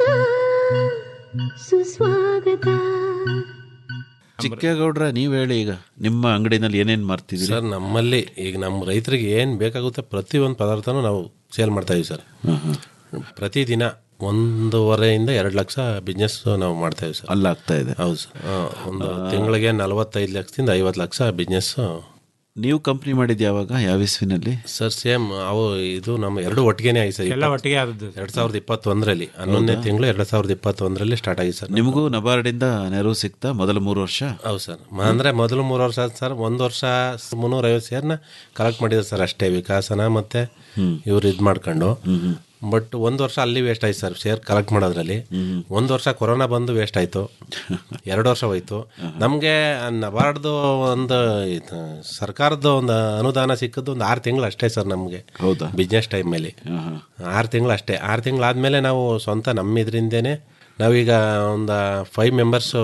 ಸುಸ್ವಾಗತ ಚಿಕ್ಕೇಗೌಡ್ರ ನೀವ್ ಹೇಳಿ ಈಗ ನಿಮ್ಮ ಅಂಗಡಿನಲ್ಲಿ ಏನೇನ್ ಮಾರ್ತಿದ್ರಿ ಸರ್ ನಮ್ಮಲ್ಲಿ ಈಗ ನಮ್ಮ ರೈತರಿಗೆ ಏನು ಬೇಕಾಗುತ್ತೆ ಪ್ರತಿಯೊಂದು ಪದಾರ್ಥನೂ ನಾವು ಸೇಲ್ ಮಾಡ್ತಾ ಇದೀವಿ ಸರ್ ಪ್ರತಿದಿನ ಒಂದೂವರೆಯಿಂದ ಎರಡು ಲಕ್ಷ ಬಿಸ್ನೆಸ್ ನಾವು ಮಾಡ್ತಾ ಇದೀವಿ ಸರ್ ಅಲ್ಲಿ ಆಗ್ತಾ ಇದೆ ಹೌದು ಸರ್ ಆ, ಒಂದು ತಿಂಗಳಿಗೆ ನಲವತ್ತೈದು ಲಕ್ಷದಿಂದ ಐವತ್ತು ಲಕ್ಷ ಬಿಸ್ನೆಸ್ ನೀವು ಕಂಪ್ನಿ ಮಾಡಿದ್ದು ಯಾವಾಗ ಯಾವ ಇಸ್ವಿನಲ್ಲಿ ಸರ್ ಸೇಮ್ ಅವು ಇದು ನಮ್ಮ ಎರಡು ಒಟ್ಟಿಗೆನೇ ಆಗಿ ಸರ್ ಎಲ್ಲ ಒಟ್ಟಿಗೆ ಆದದ್ದು ಎರಡು ಸಾವಿರದ ಇಪ್ಪತ್ತೊಂದರಲ್ಲಿ ಹನ್ನೊಂದನೇ ತಿಂಗಳು ಎರಡು ಸಾವಿರದ ಇಪ್ಪತ್ತೊಂದರಲ್ಲಿ ಸ್ಟಾರ್ಟ್ ಆಗಿದೆ ಸರ್ ನಿಮಗೂ ನಬಾರ್ಡಿಂದ ನೆರವು ಸಿಗ್ತಾ ಮೊದಲ ಮೂರು ವರ್ಷ ಹೌದು ಸರ್ ಮ- ಅಂದ್ರೆ ಮೊದಲು ಮೂರು ವರ್ಷ ಆಯ್ತು ಸರ್ ಒಂದು ವರ್ಷ ಮುನ್ನೂರೈವತ್ತು ಸೇರ್ನ ಕಲೆಕ್ಟ್ ಮಾಡಿದ್ರು ಸರ್ ಅಷ್ಟೇ ವಿಕಾಸನ ಮತ್ತೆ ಇವ್ರು ಇದು ಮಾಡ್ಕೊಂಡು ಬಟ್ ಒಂದು ವರ್ಷ ಅಲ್ಲಿ ವೇಸ್ಟ್ ಆಯ್ತು ಸರ್ ಶೇರ್ ಕಲೆಕ್ಟ್ ಮಾಡೋದ್ರಲ್ಲಿ ಒಂದು ವರ್ಷ ಕೊರೋನಾ ಬಂದು ವೇಸ್ಟ್ ಆಯ್ತು ಎರಡು ವರ್ಷ ಹೋಯ್ತು ನಮಗೆ ನಬಾರ್ಡ್ದು ಒಂದು ಇದು ಸರ್ಕಾರದ ಒಂದು ಅನುದಾನ ಸಿಕ್ಕದ್ದು ಒಂದು ಆರು ತಿಂಗಳು ಅಷ್ಟೇ ಸರ್ ನಮಗೆ ಹೌದಾ ಬಿಸ್ನೆಸ್ ಟೈಮ್ ಮೇಲೆ ಆರು ತಿಂಗಳು ಅಷ್ಟೇ ಆರು ತಿಂಗಳಾದ್ಮೇಲೆ ನಾವು ಸ್ವಂತ ನಮ್ಮ ಇದರಿಂದೇನೆ ನಾವೀಗ ಒಂದು ಫೈವ್ ಮೆಂಬರ್ಸು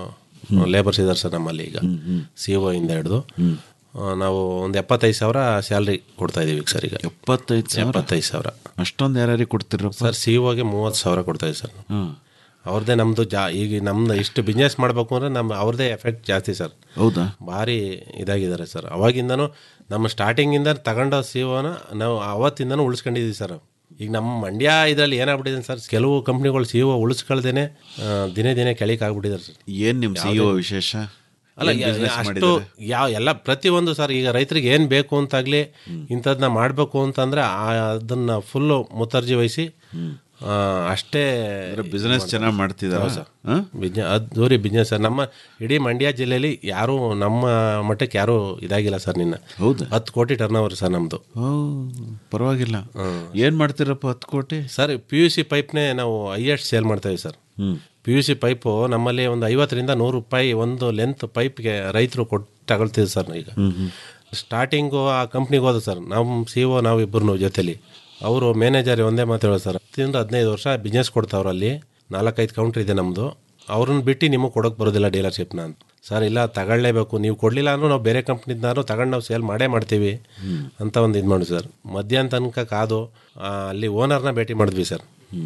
ಲೇಬರ್ಸ್ ಇದ್ದಾರೆ ಸರ್ ನಮ್ಮಲ್ಲಿ ಈಗ ಸಿ ಒ ಇಂದ ಹಿಡಿದು ಆ, ನಾವು ಒಂದು ಎಪ್ಪತ್ತೈದು ಸಾವಿರ ಸ್ಯಾಲ್ರಿ ಕೊಡ್ತಾ ಇದೀವಿ ಈಗ ಸರ್ ಈಗ ಎಪ್ಪತ್ತೈದು ಸಾವಿರ ಎಪ್ಪತ್ತೈದು ಸಾವಿರ ಅಷ್ಟೊಂದು ಯಾರ್ಯಾರಿಗೆ ಕೊಡ್ತಿರಪ್ಪ ಸರ್ ಸಿ ಒಗೆ ಮೂವತ್ತು ಸಾವಿರ ಕೊಡ್ತಾ ಇದೀವಿ ಸರ್ ಹಾಂ ಅವ್ರದ್ದೇ ನಮ್ಮದು ಜಾ ಈಗ ನಮ್ದು ಇಷ್ಟು ಬಿಸ್ನೆಸ್ ಮಾಡಬೇಕು ಅಂದರೆ ನಮ್ಮ ಅವ್ರದ್ದೇ ಎಫೆಕ್ಟ್ ಜಾಸ್ತಿ ಸರ್ ಹೌದಾ ಭಾರಿ ಇದಾಗಿದ್ದಾರೆ ಸರ್ ಅವಾಗಿಂದನೂ ನಮ್ಮ ಸ್ಟಾರ್ಟಿಂಗಿಂದ ತಗೊಂಡೋ ಸಿ ಒನ ನಾವು ಅವತ್ತಿಂದನೂ ಉಳಿಸ್ಕೊಂಡಿದ್ದೀವಿ ಸರ್ ಈಗ ನಮ್ಮ ಮಂಡ್ಯ ಇದರಲ್ಲಿ ಏನಾಗ್ಬಿಟ್ಟಿದೆ ಸರ್ ಕೆಲವು ಕಂಪ್ನಿಗಳು ಸಿ ಒ ಉಳಿಸ್ಕೊಳ್ದೇನೆ ಆ, ದಿನೇ ದಿನೇ ಕೆಳಗೆ ಆಗ್ಬಿಟ್ಟಿದ್ದಾರೆ ಸರ್ ಏನು ನಿಮ್ಮ ಸಿ ಒ ವಿಶೇಷ ಅಲ್ಲ ಏನ್ ಯಾ- business ಅಷ್ಟು ಮಾಡಿದ್ದಾರೆ? ಯಾವ ಎಲ್ಲ ಪ್ರತಿಯೊಂದು ಸರ್ ಈಗ ರೈತರಿಗೆ ಏನು ಬೇಕು ಅಂತಾಗಲಿ ಇಂಥದನ್ನ ಮಾಡಬೇಕು ಅಂತಂದರೆ ಅದನ್ನು ಫುಲ್ಲು ಮುತರ್ಜಿ ವಹಿಸಿ ಆ, ಅಷ್ಟೇ ಬಿಸ್ನೆಸ್ ಚೆನ್ನಾಗಿ ಮಾಡ್ತಿದಾರ ಬಿಸ್ನೆಸ್ ಅದ್ದೂರಿ ಬಿಸ್ನೆಸ್ ಸರ್ ನಮ್ಮ ಇಡೀ ಮಂಡ್ಯ ಜಿಲ್ಲೆಯಲ್ಲಿ ಯಾರೂ ನಮ್ಮ ಮಟ್ಟಕ್ಕೆ ಯಾರೂ ಇದಾಗಿಲ್ಲ ಸರ್ ನಿನ್ನ ಹೌದಾ ಹತ್ತು ಕೋಟಿ ಟರ್ನ್ ಓವರ್ ಸರ್ ನಮ್ಮದು ಓ ಪರವಾಗಿಲ್ಲ ಏನು ಮಾಡ್ತೀರಪ್ಪ ಹತ್ತು ಕೋಟಿ ಸರ್ ಪಿ ಯು ಸಿ ಪೈಪ್ನೇ ನಾವು ಹೈಯೆಸ್ಟ್ ಸೇಲ್ ಮಾಡ್ತಾಯಿವಿ sir P U C pipe ನಮ್ಮಲ್ಲಿ ಒಂದು ಐವತ್ತರಿಂದ ನೂರು ರೂಪಾಯಿ ಒಂದು ಲೆಂತ್ ಪೈಪ್ಗೆ ರೈತರು ಕೊಟ್ಟು ತಗೊಳ್ತೀವಿ ಸರ್ ಈಗ ಸ್ಟಾರ್ಟಿಂಗು ಆ ಕಂಪ್ನಿಗೆ ಹೋದ ಸರ್ ನಮ್ಮ ಸಿ ಒ ನಾವು ಇಬ್ಬರು ಜೊತೆಲಿ ಅವರು ಮ್ಯಾನೇಜರ್ ಒಂದೇ ಮಾತು ಹೇಳೋದು ಸರ್ ಹತ್ತರಿಂದ ಹದಿನೈದು ವರ್ಷ ಬಿಸ್ನೆಸ್ ಕೊಡ್ತಾವ್ರು ಅಲ್ಲಿ ನಾಲ್ಕೈದು ಕೌಂಟ್ರ್ ಇದೆ ನಮ್ಮದು ಅವ್ರನ್ನ ಬಿಟ್ಟು ನಿಮಗೆ ಕೊಡೋಕೆ ಬರೋದಿಲ್ಲ ಡೀಲರ್ಶಿಪ್ನ ಅಂತ ಸರ್ ಇಲ್ಲ ತಗೊಳ್ಳೇಬೇಕು ನೀವು ಕೊಡಲಿಲ್ಲ ಅಂದ್ರೂ ನಾವು ಬೇರೆ ಕಂಪ್ನಿದ್ನಾರು ತಗೊಂಡು ನಾವು ಸೇಲ್ ಮಾಡೇ ಮಾಡ್ತೀವಿ ಅಂತ ಒಂದು ಇದು ಮಾಡಿ ಸರ್ ಮಧ್ಯಾಹ್ನ ತನಕ ಕಾದು ಆ, ಅಲ್ಲಿ ಓನರ್ನ ಭೇಟಿ ಮಾಡಿದ್ವಿ ಸರ್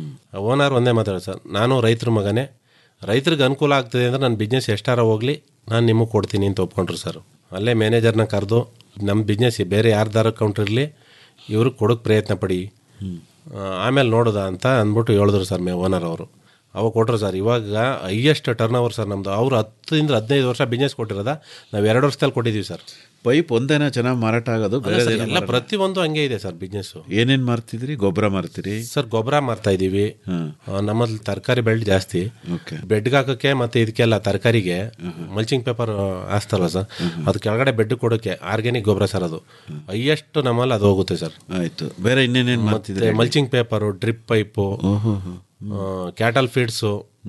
ಓನರ್ ಒಂದೇ ಮಾತಾಡೋದು ಸರ್ ನಾನು ರೈತರ ಮಗನೇ ರೈತರಿಗೆ ಅನುಕೂಲ ಆಗ್ತದೆ ಅಂದರೆ ನನ್ನ ಬಿಸ್ನೆಸ್ ಎಷ್ಟಾರ ಹೋಗಲಿ ನಾನು ನಿಮಗೆ ಕೊಡ್ತೀನಿ ಅಂತ ಒಪ್ಕೊಂಡ್ರು ಸರ್ ಅಲ್ಲೇ ಮ್ಯಾನೇಜರ್ನ ಕರೆದು ನಮ್ಮ ಬಿಸ್ನೆಸ್ ಬೇರೆ ಯಾರ್ದಾರ ಕೌಂಟ್ರ್ ಇರಲಿ ಇವ್ರಿಗೆ ಕೊಡೋಕ್ಕೆ ಪ್ರಯತ್ನ ಪಡಿ ಆ, ಆಮೇಲೆ ನೋಡೋದ ಅಂತ ಅಂದ್ಬಿಟ್ಟು ಹೇಳಿದ್ರು ಸರ್ ಮೇ ಓನರ್ ಅವರು ಅವಾಗ ಕೊಟ್ಟರು ಸರ್ ಇವಾಗ ಹೈಯೆಸ್ಟ್ ಟರ್ನ್ ಓವರ್ ಸರ್ ನಮ್ಮದು ಅವರು ಹತ್ತರಿಂದ ಹದಿನೈದು ವರ್ಷ ಬಿಸ್ನೆಸ್ ಕೊಟ್ಟಿರೋದ ನಾವು ಎರಡು ವರ್ಷದಲ್ಲಿ ಕೊಟ್ಟಿದ್ದೀವಿ ಸರ್ ಪೈಪ್ ಒಂದೇನ ಚೆನ್ನಾಗಿ ಮಾರಾಟ ಆಗೋದು ಅಲ್ಲ ಬೇರೆ ಸರ್, ಎಲ್ಲ ಪ್ರತಿಯೊಂದು ಹಂಗೆ ಇದೆ ಸರ್ ಬಿಸ್ನೆಸ್ಸು ಏನೇನು ಮಾರ್ತಿದ್ರಿ ಗೊಬ್ಬರ ಮಾರ್ತೀರಿ ಸರ್ ಗೊಬ್ಬರ ಮಾರ್ತಾ ಇದ್ದೀವಿ ಆ, ನಮ್ಮಲ್ಲಿ ತರಕಾರಿ ಬೆಳೆ ಜಾಸ್ತಿ ಓಕೆ ಬೆಡ್ಗೆ ಹಾಕೋಕ್ಕೆ ಮತ್ತೆ ಇದಕ್ಕೆಲ್ಲ ತರಕಾರಿಗೆ ಮಲ್ಚಿಂಗ್ ಪೇಪರ್ ಹಾಸ್ತಾರಲ್ಲ ಸರ್ ಅದು ಕೆಳಗಡೆ ಬೆಡ್ ಕೊಡೋಕ್ಕೆ ಆರ್ಗ್ಯಾನಿಕ್ ಗೊಬ್ಬರ ಸರ್ ಅದು ಹೈಯೆಸ್ಟ್ ನಮ್ಮಲ್ಲಿ ಅದು ಹೋಗುತ್ತೆ ಸರ್ ಆಯ್ತು ಬೇರೆ ಇನ್ನೇನೇನು ಮಾರ್ತಿದ್ರಿ ಮತ್ತೆ mulching paper drip pipe cattle feeds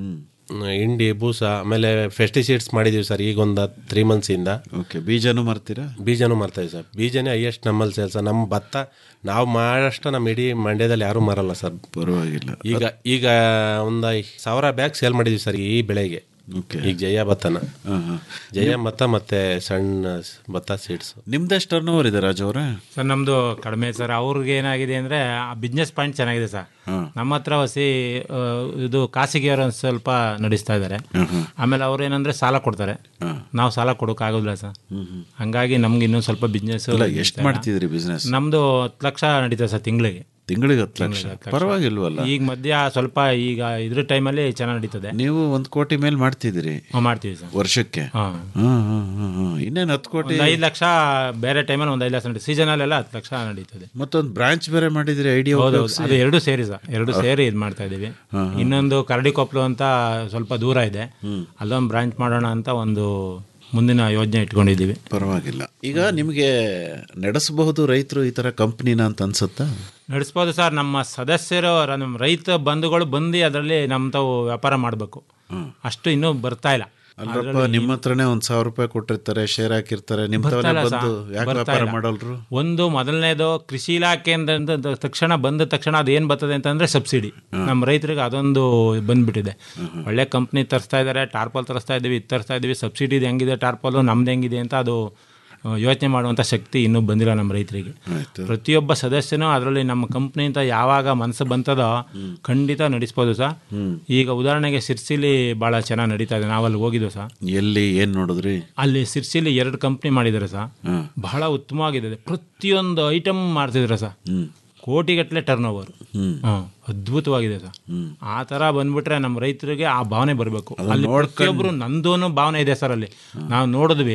ಇಂಡಿ ಬೂಸ ಆಮೇಲೆ ಫೆಸ್ಟಿಸೈಡ್ಸ್ ಮಾಡಿದೀವಿ ಸರ್ ಈಗ ಒಂದು ತ್ರೀ ಮಂತ್ಸಿಂದ ಓಕೆ ಬೀಜನೂ ಮಾರ್ತೀರಾ ಬೀಜನೂ ಮಾರ್ತಾಯಿವಿ ಸರ್ ಬೀಜನೇ ಹೈಯೆಸ್ಟ್ ನಮ್ಮಲ್ಲಿ ಸೇಲ್ ಸರ್ ನಮ್ಮ ಭತ್ತ ನಾವು ಮಾಡೋಷ್ಟು ನಮ್ಮ ಇಡೀ ಮಂಡ್ಯದಲ್ಲಿ ಯಾರೂ ಮಾರಲ್ಲ ಸರ್ ಪರವಾಗಿಲ್ಲ ಈಗ ಈಗ ಒಂದು ಸಾವಿರ ಬ್ಯಾಗ್ ಸೇಲ್ ಮಾಡಿದೀವಿ ಸರ್ ಈ ಬೆಳೆಗೆ ಓಕೆ ಈಗ ಜಯ ಭತ್ತನ ಹಾಂ ಹಾಂ ಜಯ ಭತ್ತ ಮತ್ತೆ ಸಣ್ಣ ಸ್- ಭತ್ತ ಸೀಡ್ಸ್ ನಿಮ್ದೆಷ್ಟು ಟರ್ನ್ ಓವರ್ ಇದೆ ರಾಜು ಅವರೇ ಸರ್ ನಮ್ಮದು ಕಡಿಮೆ ಸರ್ ಅವ್ರಿಗೆ ಏನಾಗಿದೆ ಅಂದರೆ ಆ ಬಿಸ್ನೆಸ್ ಪಾಯಿಂಟ್ ಚೆನ್ನಾಗಿದೆ ಸರ್ ನಮ್ಮ ಹತ್ರ ಹೊಸಿ ಆ, ಇದು ಖಾಸಗಿ ಅವರು ಒಂದ್ ಸ್ವಲ್ಪ ನಡೆಸ್ತಾ ಇದ್ದಾರೆ ಆಮೇಲೆ ಅವ್ರು ಏನಂದ್ರೆ ಸಾಲ ಕೊಡ್ತಾರೆ ನಾವು ಸಾಲ ಕೊಡೋಕ್ಕಾಗೋದಿಲ್ಲ ಸರ್ ಹಂಗಾಗಿ ನಮ್ಗೆ ಇನ್ನೊಂದು ಸ್ವಲ್ಪ ಬಿಸ್ನೆಸ್ ಇಲ್ಲ ಎಷ್ಟು ಮಾಡ್ತಿದ್ರಿ ಬಿಸ್ನೆಸ್ ನಮ್ಮದು ಹತ್ತು ಲಕ್ಷ ನಡೀತದೆ ಸರ್ ತಿಂಗಳಿಗೆ ತಿಂಗಳಿಗೆ ಹತ್ತು ಲಕ್ಷ ಪರವಾಗಿಲ್ವಲ್ಲ ಈಗ ಮಧ್ಯ ಸ್ವಲ್ಪ ಈಗ ಇದ್ರ ಟೈಮಲ್ಲಿ ಚೆನ್ನಾಗಿ ನಡೀತದೆ ನೀವು ಒಂದು ಕೋಟಿ ಮೇಲೆ ಮಾಡ್ತಿದ್ದೀರಿ ನಾವು ಮಾಡ್ತೀವಿ ಸರ್ ವರ್ಷಕ್ಕೆ ಹಾಂ ಹಾಂ ಹಾಂ ಹಾಂ ಹಾಂ ಇನ್ನೇನು ಹತ್ತು ಕೋಟಿ ಒಂದು ಐದು ಲಕ್ಷ ಬೇರೆ ಟೈಮಲ್ಲಿ ಒಂದು ಐದು ಲಕ್ಷ ನಡೀತದೆ ಸೀಸನಲ್ಲೆಲ್ಲ ಹತ್ತು ಲಕ್ಷ ನಡೀತದೆ ಮತ್ತೊಂದು ಬ್ರಾಂಚ್ ಬೇರೆ ಮಾಡಿದಿರಿ ಐಡಿಯಾ ಹೌದು ಹೌದು. ಅದು ಎರಡು ಸೇರಿ ಸರ್ ಎರಡು ಸೇರಿ ಇದು ಮಾಡ್ತಾ ಇದೀವಿ ಇನ್ನೊಂದು ಕರಡಿಕೊಪ್ಲು ಅಂತ ಸ್ವಲ್ಪ ದೂರ ಇದೆ ಅಲ್ಲೊಂದು ಬ್ರಾಂಚ್ ಮಾಡೋಣ ಅಂತ ಒಂದು ಮುಂದಿನ ಯೋಜನೆ ಇಟ್ಕೊಂಡಿದ್ದೀವಿ ಪರವಾಗಿಲ್ಲ ಈಗ ನಿಮಗೆ ನಡೆಸಬಹುದು ರೈತರು ಈ ಥರ ಕಂಪ್ನಿನ ಅಂತ ಅನ್ಸುತ್ತಾ ನಡೆಸ್ಬೋದು ಸರ್ ನಮ್ಮ ಸದಸ್ಯರು ರ- ನಮ್ಮ ರೈತ ಬಂಧುಗಳು ಬಂದು ಅದರಲ್ಲಿ ನಮ್ಮ ತಾವು ವ್ಯಾಪಾರ ಮಾಡಬೇಕು ಅಷ್ಟು ಇನ್ನೂ ಬರ್ತಾ ಇಲ್ಲ ಅಲ್ರಪ್ಪ ನಿಮ್ಮ ಹತ್ರನೇ ಒಂದ್ ಸಾವಿರ ರೂಪಾಯಿ ಕೊಟ್ಟಿರ್ತಾರೆ ಶೇರ್ ಹಾಕಿರ್ತಾರೆ ನಿಮ್ ಬರ್ತಾ ತವನೇ ಇಲ್ಲ ಬಂದು ಸರ್, ಯಾಕೆ ಬರ್ತಾ ವ್ಯಾಪಾರ ಇಲ್ಲ. ಮಾಡಲ್ರು ಒಂದು ಮೊದಲನೇದು ಕೃಷಿ ಇಲಾಖೆಯಿಂದ ಅಂದ ತಕ್ಷಣ ಬಂದ ತಕ್ಷಣ ಅದೇನು ಬರ್ತದೆ ಅಂತಂದ್ರೆ ಸಬ್ಸಿಡಿ ನಮ್ಮ ರೈತರಿಗೆ ಅದೊಂದು ಬಂದ್ಬಿಟ್ಟಿದೆ ಒಳ್ಳೆ ಕಂಪ್ನಿ ತರಿಸ್ತಾ ಇದ್ದಾರೆ ಟಾರ್ಪಲ್ ತರಿಸ್ತಾ ಇದ್ದೀವಿ ಇದು ತರಿಸ್ತಾ ಇದ್ದೀವಿ ಸಬ್ಸಿಡಿ ಹೆಂಗಿದೆ ಟಾರ್ಪಲ್ ನಮ್ದು ಹೆಂಗಿದೆ ಅಂತ ಅದು ಯೋಚನೆ ಮಾಡುವಂಥ ಶಕ್ತಿ ಇನ್ನೂ ಬಂದಿಲ್ಲ ನಮ್ಮ ರೈತರಿಗೆ ಪ್ರತಿಯೊಬ್ಬ ಸದಸ್ಯನೂ ಅದರಲ್ಲಿ ನಮ್ಮ ಕಂಪ್ನಿ ಅಂತ ಯಾವಾಗ ಮನಸ್ಸು ಬಂತದೋ ಖಂಡಿತ ನಡೆಸ್ಬೋದು ಸರ್ ಈಗ ಉದಾಹರಣೆಗೆ ಸಿರ್ಸಿಲಿ ಭಾಳ ಚೆನ್ನಾಗಿ ನಡೀತಾ ಇದೆ ನಾವಲ್ಲಿ ಹೋಗಿದ್ದು ಸರ್ ಎಲ್ಲಿ ಏನ್ ನೋಡಿದ್ರಿ ಅಲ್ಲಿ ಸಿರ್ಸಿಲಿ ಎರಡು ಕಂಪ್ನಿ ಮಾಡಿದ್ದಾರೆ ಸರ್ ಬಹಳ ಉತ್ತಮವಾಗಿದೆ ಪ್ರತಿಯೊಂದು ಐಟಮ್ ಮಾಡ್ತಿದ್ದಾರೆ ಸರ್ ಕೋಟಿಗಟ್ಟಲೆ ಟರ್ನ್ ಓವರ್ ಅದ್ಭುತವಾಗಿದೆ ಸರ್ ಆ ಥರ ಬಂದ್ಬಿಟ್ರೆ ನಮ್ಮ ರೈತರಿಗೆ ಆ ಭಾವನೆ ಬರಬೇಕು ಅಲ್ಲಿ ಪ್ರತಿಯೊಬ್ಬರು ನಂದೂನು ಭಾವನೆ ಇದೆ ಸರ್ ಅಲ್ಲಿ ನಾವು ನೋಡಿದ್ವಿ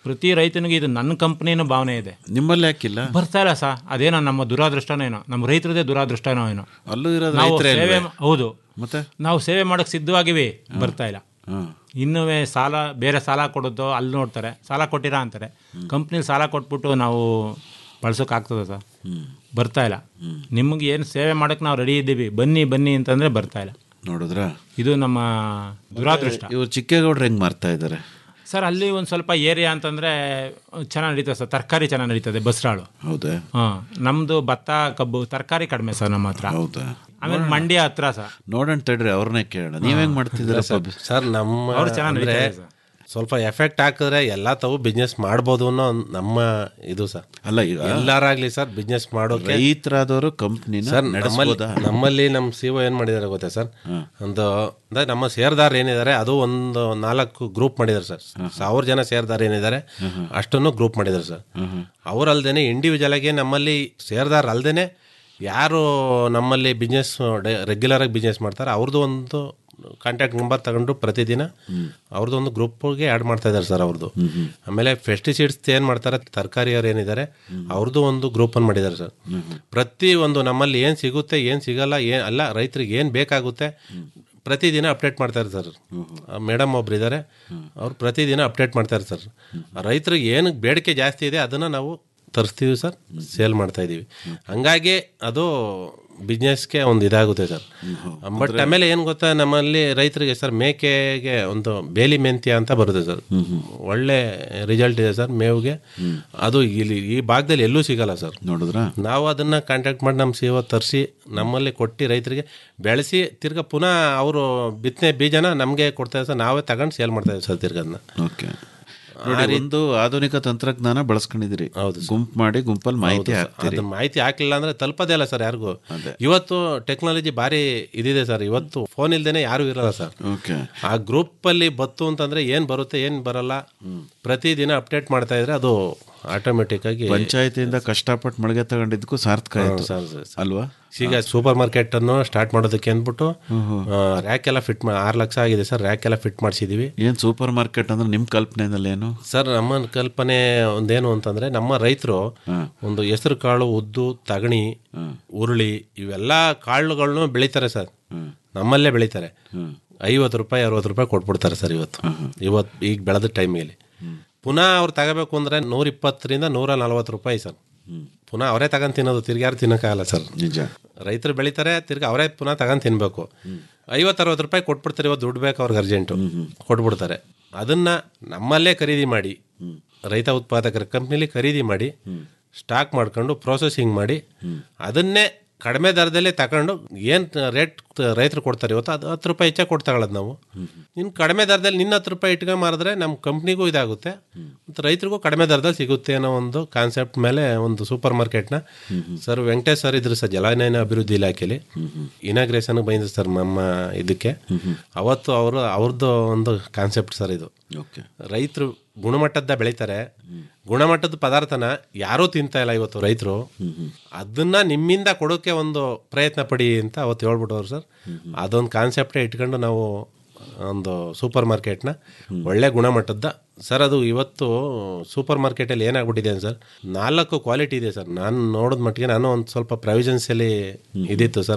ಪ್ರತಿ ರೈತನಿಗೆ ಇದು ನನ್ನ ಕಂಪ್ನಿನೂ ಭಾವನೆ ಇದೆ ನಿಮ್ಮಲ್ಲಿ ಯಾಕಿಲ್ಲ ಬರ್ತಾ ಇಲ್ಲ ಸರ್ ಅದೇನೋ ನಮ್ಮ ದುರಾದೃಷ್ಟನೋ ಏನೋ ನಮ್ಮ ರೈತರದೇ ದುರಾದೃಷ್ಟನೋ ಏನೋ ಅಲ್ಲೂ ಇರೋದು ನಾವು ರೈತರೇ ಸೇವೆ ಅಲ್ವೇ? ಹೌದು ಮತ್ತೆ ನಾವು ಸೇವೆ ಮಾಡಕ್ ಸಿದ್ಧವಾಗಿವಿ ಬರ್ತಾ ಇಲ್ಲ ಹಾಂ ಇನ್ನುವೇ ಸಾಲ ಬೇರೆ ಸಾಲ ಕೊಡೋದು ಅಲ್ಲಿ ನೋಡ್ತಾರೆ ಸಾಲ ಕೊಟ್ಟಿರಾ ಅಂತಾರೆ ಕಂಪ್ನಿಲಿ ಸಾಲ ಕೊಟ್ಬಿಟ್ಟು ನಾವು ಬಳಸೋಕ್ಕಾಗ್ತದೆ ಸರ್ ಬರ್ತಾ ಇಲ್ಲ ನಿಮ್ಗೆ ಏನು ಸೇವೆ ಮಾಡಕ್ಕೆ ನಾವು ರೆಡಿ ಇದ್ದೀವಿ ಬನ್ನಿ ಬನ್ನಿ ಅಂತಂದರೆ ಬರ್ತಾ ಇಲ್ಲ ನೋಡಿದ್ರಾ ಇದು ನಮ್ಮ ದುರಾದೃಷ್ಟ ಇವ್ರು ಚಿಕ್ಕೇಗೌಡ್ರು ಹೆಂಗ್ ಮಾರ್ತಾ ಇದ್ದಾರೆ ಸರ್ ಅಲ್ಲಿ ಒಂದು ಸ್ವಲ್ಪ ಏರಿಯಾ ಅಂತಂದರೆ ಚೆನ್ನಾಗಿ ನಡೀತದೆ ಸರ್ ತರಕಾರಿ ಚೆನ್ನಾಗಿ ನಡೀತದೆ ಬಸ್ರಾಳು ಹೌದಾ ಹಾಂ ನಮ್ಮದು ಭತ್ತ ಕಬ್ಬು ತರಕಾರಿ ಕಡಿಮೆ ಸರ್ ನಮ್ಮ ಹತ್ರ ಹೌದಾ ಆಮೇಲೆ ಮಂಡ್ಯ ಹತ್ರ ಸರ್ ನೋಡೋಣ ತಡ್ರಿ ಅವ್ರನ್ನೇ ಕೇಳೋಣ ನೀವ್ ಹೆಂಗ್ ಮಾಡ್ತಿದ್ದೀರಾ ಸರ್ ಸರ್ ನಮ್ಮ ಅವ್ರು ಚೆನ್ನಾಗಿ ಅಂದ್ರೆ ನಡೀತಾ ಇದೆ ಸರ್. ಸ್ವಲ್ಪ ಎಫೆಕ್ಟ್ ಹಾಕಿದ್ರೆ ಎಲ್ಲ ತಾವು ಬಿಸ್ನೆಸ್ ಮಾಡ್ಬೋದು ಅನ್ನೋ ಒಂದ್ ನಮ್ಮ ಇದು ಸರ್ ಅಲ್ಲ ಈಗ ಎಲ್ಲಾರಾಗ್ಲಿ ಸರ್ ಬಿಸ್ನೆಸ್ ಮಾಡೋಕೆ ರೈತರಾದವರು ಕಂಪ್ನಿನ ಸರ್ ನಮ್ಮಲ್ಲಿ ನಡೆಸ್ಬೋದಾ ನಮ್ಮಲ್ಲಿ ನಮ್ಮ ಸಿ ಒ ಏನು ಮಾಡಿದ್ದಾರೆ ಗೊತ್ತಾ ಸರ್ ಒಂದು ಅಂದ್ರೆ ನಮ್ಮ ಶೇರ್ದಾರ್ ಏನಿದ್ದಾರೆ ಅದು ಒಂದು ನಾಲ್ಕು ಗ್ರೂಪ್ ಮಾಡಿದ್ದಾರೆ ಸರ್ ಸಾವಿರ ಜನ ಶೇರ್ದಾರ್ ಏನಿದ್ದಾರೆ ಅಷ್ಟನ್ನು ಗ್ರೂಪ್ ಮಾಡಿದ್ದಾರೆ ಸರ್ ಅವರಲ್ದೇನೆ ಇಂಡಿವಿಜುವಲ್ ಆಗಿ ನಮ್ಮಲ್ಲಿ ಶೇರ್ದಾರ್ ಅಲ್ದೇನೆ ಯಾರು ನಮ್ಮಲ್ಲಿ ಬಿಸ್ನೆಸ್ ರೆಗ್ಯುಲರ್ ಆಗಿ ಬಿಸ್ನೆಸ್ ಮಾಡ್ತಾರೆ ಅವ್ರದ್ದು ಒಂದು ಕಾಂಟ್ಯಾಕ್ಟ್ ನಂಬರ್ ತಗೊಂಡು ಪ್ರತಿದಿನ ಅವ್ರದ್ದು ಒಂದು ಗ್ರೂಪ್ಗೆ ಆ್ಯಡ್ ಮಾಡ್ತಾ ಇದ್ದಾರೆ ಸರ್ ಅವ್ರದ್ದು ಆಮೇಲೆ ಪೆಸ್ಟಿಸೈಡ್ಸ್ ಏನು ಮಾಡ್ತಾರೆ ತರಕಾರಿಯವ್ರು ಏನಿದ್ದಾರೆ ಅವ್ರದ್ದು ಒಂದು ಗ್ರೂಪನ್ನು ಮಾಡಿದ್ದಾರೆ ಸರ್ ಪ್ರತಿ ಒಂದು ನಮ್ಮಲ್ಲಿ ಏನು ಸಿಗುತ್ತೆ ಏನು ಸಿಗಲ್ಲ ಏನು ಅಲ್ಲ ರೈತರಿಗೆ ಏನು ಬೇಕಾಗುತ್ತೆ ಪ್ರತಿದಿನ ಅಪ್ಡೇಟ್ ಮಾಡ್ತಾರೆ ಸರ್ ಮೇಡಮ್ ಒಬ್ರು ಇದ್ದಾರೆ ಅವ್ರು ಪ್ರತಿದಿನ ಅಪ್ಡೇಟ್ ಮಾಡ್ತಾರೆ ಸರ್ ರೈತರಿಗೆ ಏನು ಬೇಡಿಕೆ ಜಾಸ್ತಿ ಇದೆ ಅದನ್ನು ನಾವು ತರಿಸ್ತೀವಿ ಸರ್ ಸೇಲ್ ಮಾಡ್ತಾ ಇದ್ದೀವಿ ಹಂಗಾಗಿ ಅದು ಬಿಸ್ನೆಸ್ಗೆ ಒಂದು ಇದಾಗುತ್ತೆ ಸರ್ ಬಟ್ ಆಮೇಲೆ ಏನು ಗೊತ್ತಾ ನಮ್ಮಲ್ಲಿ ರೈತರಿಗೆ ಸರ್ ಮೇಕೆಗೆ ಒಂದು ಬೇಲಿ ಮೆಂತ್ಯ ಅಂತ ಬರುತ್ತೆ ಸರ್ ಒಳ್ಳೆ ರಿಸಲ್ಟ್ ಇದೆ ಸರ್ ಮೇವಿಗೆ ಅದು ಇಲ್ಲಿ ಈ ಭಾಗದಲ್ಲಿ ಎಲ್ಲೂ ಸಿಗಲ್ಲ ಸರ್ ನೋಡಿದ್ರಾ ನಾವು ಅದನ್ನ ಕಾಂಟ್ಯಾಕ್ಟ್ ಮಾಡಿ ನಮ್ಮ ಸೇವ ತರಿಸಿ ನಮ್ಮಲ್ಲಿ ಕೊಟ್ಟು ರೈತರಿಗೆ ಬೆಳೆಸಿ ತಿರ್ಗಾ ಪುನಃ ಅವರು ಬಿತ್ತನೆ ಬೀಜನ ನಮಗೆ ಕೊಡ್ತಾರೆ ಸರ್ ನಾವೇ ತಗೊಂಡು ಸೇಲ್ ಮಾಡ್ತಾ ಇದ್ದೀವಿ ಸರ್ ತಿರ್ಗಾ ಅದನ್ನ ಓಕೆ ನೋಡಿ ಒಂದು ಆಧುನಿಕ ತಂತ್ರಜ್ಞಾನ ಬಳಸ್ಕೊಂಡಿದ್ದೀರಿ ಹೌದು ಗುಂಪು ಮಾಡಿ ಗುಂಪಲ್ಲಿ ಮಾಹಿತಿ ಹೌದು ಸರ್. ಹಾಕ್ತೀರಿ ಅದನ್ನ ಮಾಹಿತಿ ಹಾಕ್ಲಿಲ್ಲ ಅಂದ್ರೆ ತಲುಪೋದೇ ಇಲ್ಲ ಸರ್ ಯಾರಿಗೂ ಇವತ್ತು ಟೆಕ್ನಾಲಜಿ ಭಾರಿ ಇದಿದೆ ಸರ್ ಇವತ್ತು ಫೋನ್ ಇಲ್ದೇನೆ ಯಾರು ಇರಲ್ಲ ಸರ್ ಓಕೆ ಆ ಗ್ರೂಪ್ ಅಲ್ಲಿ ಬತ್ತು ಅಂತಂದ್ರೆ ಏನ್ ಬರುತ್ತೆ ಏನ್ ಬರಲ್ಲ ಪ್ರತಿದಿನ ಅಪ್ಡೇಟ್ ಮಾಡ್ತಾ ಇದ್ರೆ ಅದು ಆಟೋಮೆಟಿಕ್ ಆಗಿ ಪಂಚಾಯತಿಯಿಂದ ಕಷ್ಟಪಟ್ಟು ಮಳಿಗೆ ತಗೊಂಡಿದ್ದಕ್ಕೂ ಸಾರ್ಥಕ ಆಯ್ತು ಸರ್, ಸರ್, ಸರ್. ಅಲ್ವಾ ಈಗ ಸೂಪರ್ ಮಾರ್ಕೆಟ್ ಅನ್ನು ಸ್ಟಾರ್ಟ್ ಮಾಡೋದಕ್ಕೆ ಅಂದ್ಬಿಟ್ಟು ರ್ಯಾಕ್ ಎಲ್ಲ ಫಿಟ್ ಆರು ಲಕ್ಷ ಆಗಿದೆ ಸರ್ ರ್ಯಾಕ್ ಎಲ್ಲ ಫಿಟ್ ಮಾಡಿಸಿದೀವಿ ಏನ್ ಸೂಪರ್ ಮಾರ್ಕೆಟ್ ಅಂದ್ರೆ ನಿಮ್ ಕಲ್ಪನೆನಲ್ಲಿ ಏನು ಸರ್ ನಮ್ಮ ಕಲ್ಪನೆ ಒಂದೇನು ಅಂತಂದ್ರೆ ನಮ್ಮ ರೈತರು ಒಂದು ಹೆಸರು ಕಾಳು ಉದ್ದು ತಗಣಿ ಉರುಳಿ ಇವೆಲ್ಲ ಕಾಳುಗಳನ್ನು ಬೆಳಿತಾರೆ ಸರ್ ನಮ್ಮಲ್ಲೇ ಬೆಳಿತಾರೆ ಐವತ್ತು ರೂಪಾಯಿ ಅರವತ್ತು ರೂಪಾಯಿ ಕೊಟ್ಬಿಡ್ತಾರೆ ಸರ್ ಇವತ್ತು ಇವತ್ತು ಈಗ ಬೆಳೆದ ಟೈಮಿಗೆ ಪುನಃ ಅವ್ರು ತಗೋಬೇಕು ಅಂದ್ರೆ ನೂರ ಇಪ್ಪತ್ತರಿಂದ ನೂರ ನಲ್ವತ್ತು ರೂಪಾಯಿ ಸರ್ ಪುನಃ ಅವರೇ ತಗೊಂಡ್ ತಿನ್ನೋದು ತಿರ್ಗಿ ಯಾರು ತಿನ್ನೋಕ್ಕಾಗಲ್ಲ ಸರ್ ನಿಜ ರೈತರು ಬೆಳಿತಾರೆ ತಿರ್ಗಿ ಅವರೇ ಪುನಃ ತಗೊಂಡ್ ತಿನ್ಬೇಕು ಐವತ್ತು ಅರವತ್ತು ರೂಪಾಯಿ ಕೊಟ್ಬಿಡ್ತಾರೆ ಇವತ್ತು ದುಡ್ಡು ಬೇಕು ಅವ್ರಿಗೆ ಅರ್ಜೆಂಟು ಕೊಟ್ಬಿಡ್ತಾರೆ ಅದನ್ನ ನಮ್ಮಲ್ಲೇ ಖರೀದಿ ಮಾಡಿ ರೈತ ಉತ್ಪಾದಕರ ಕಂಪ್ನಿಲಿ ಖರೀದಿ ಮಾಡಿ ಸ್ಟಾಕ್ ಮಾಡ್ಕೊಂಡು ಪ್ರೊಸೆಸಿಂಗ್ ಮಾಡಿ ಅದನ್ನೇ ಕಡಿಮೆ ದರದಲ್ಲೇ ತಗೊಂಡು ಏನು ರೇಟ್ ರೈತರು ಕೊಡ್ತಾರೆ ಇವತ್ತು ಅದು ಹತ್ತು ರೂಪಾಯಿ ಹೆಚ್ಚಾಗಿ ಕೊಟ್ಟು ತಗೊಳ್ಳೋದು ನಾವು ಇನ್ನು ಕಡಿಮೆ ದರದಲ್ಲಿ ನಿನ್ನ ಹತ್ತು ರೂಪಾಯಿ ಇಟ್ಕೊಂಡು ಮಾರಿದ್ರೆ ನಮ್ಮ ಕಂಪ್ನಿಗೂ ಇದಾಗುತ್ತೆ ಮತ್ತು ರೈತರಿಗೂ ಕಡಿಮೆ ದರದಲ್ಲಿ ಸಿಗುತ್ತೆ ಅನ್ನೋ ಒಂದು ಕಾನ್ಸೆಪ್ಟ್ ಮೇಲೆ ಒಂದು ಸೂಪರ್ ಮಾರ್ಕೆಟ್ನ ಸರ್ ವೆಂಕಟೇಶ್ ಸರ್ ಇದ್ರು ಸರ್ ಜಲಾನಯನ ಅಭಿವೃದ್ಧಿ ಇಲಾಖೆಯಲ್ಲಿ ಇನಾಗ್ರೇಷನ್ ಬಂದಿದ್ರು ಸರ್ ನಮ್ಮ ಇದಕ್ಕೆ ಅವತ್ತು ಅವರು ಅವ್ರದ್ದು ಒಂದು ಕಾನ್ಸೆಪ್ಟ್ ಸರ್ ಇದು ಓಕೆ ರೈತರು ಗುಣಮಟ್ಟದ ಬೆಳಿತಾರೆ ಗುಣಮಟ್ಟದ ಪದಾರ್ಥನ ಯಾರೂ ತಿಂತಾ ಇಲ್ಲ ಇವತ್ತು ರೈತರು ಅದನ್ನ ನಿಮ್ಮಿಂದ ಕೊಡೋಕೆ ಒಂದು ಪ್ರಯತ್ನ ಪಡಿ ಅಂತ ಅವತ್ತು ಹೇಳ್ಬಿಟ್ಟವ್ರು ಸರ್ ಅದೊಂದು ಕಾನ್ಸೆಪ್ಟೇ ಇಟ್ಕೊಂಡು ನಾವು ಒಂದು ಸೂಪರ್ ಮಾರ್ಕೆಟ್ನ ಒಳ್ಳೆ ಗುಣಮಟ್ಟದ ಸರ್ ಅದು ಇವತ್ತು ಸೂಪರ್ ಮಾರ್ಕೆಟಲ್ಲಿ ಏನಾಗ್ಬಿಟ್ಟಿದೆ ಸರ್ ನಾಲ್ಕು ಕ್ವಾಲಿಟಿ ಇದೆ ಸರ್ ನಾನು ನೋಡಿದ ಮಟ್ಟಿಗೆ ನಾನು ಒಂದು ಸ್ವಲ್ಪ ಪ್ರೊವಿಷನ್ಸಲ್ಲಿ ಇದಿತ್ತು ಸರ್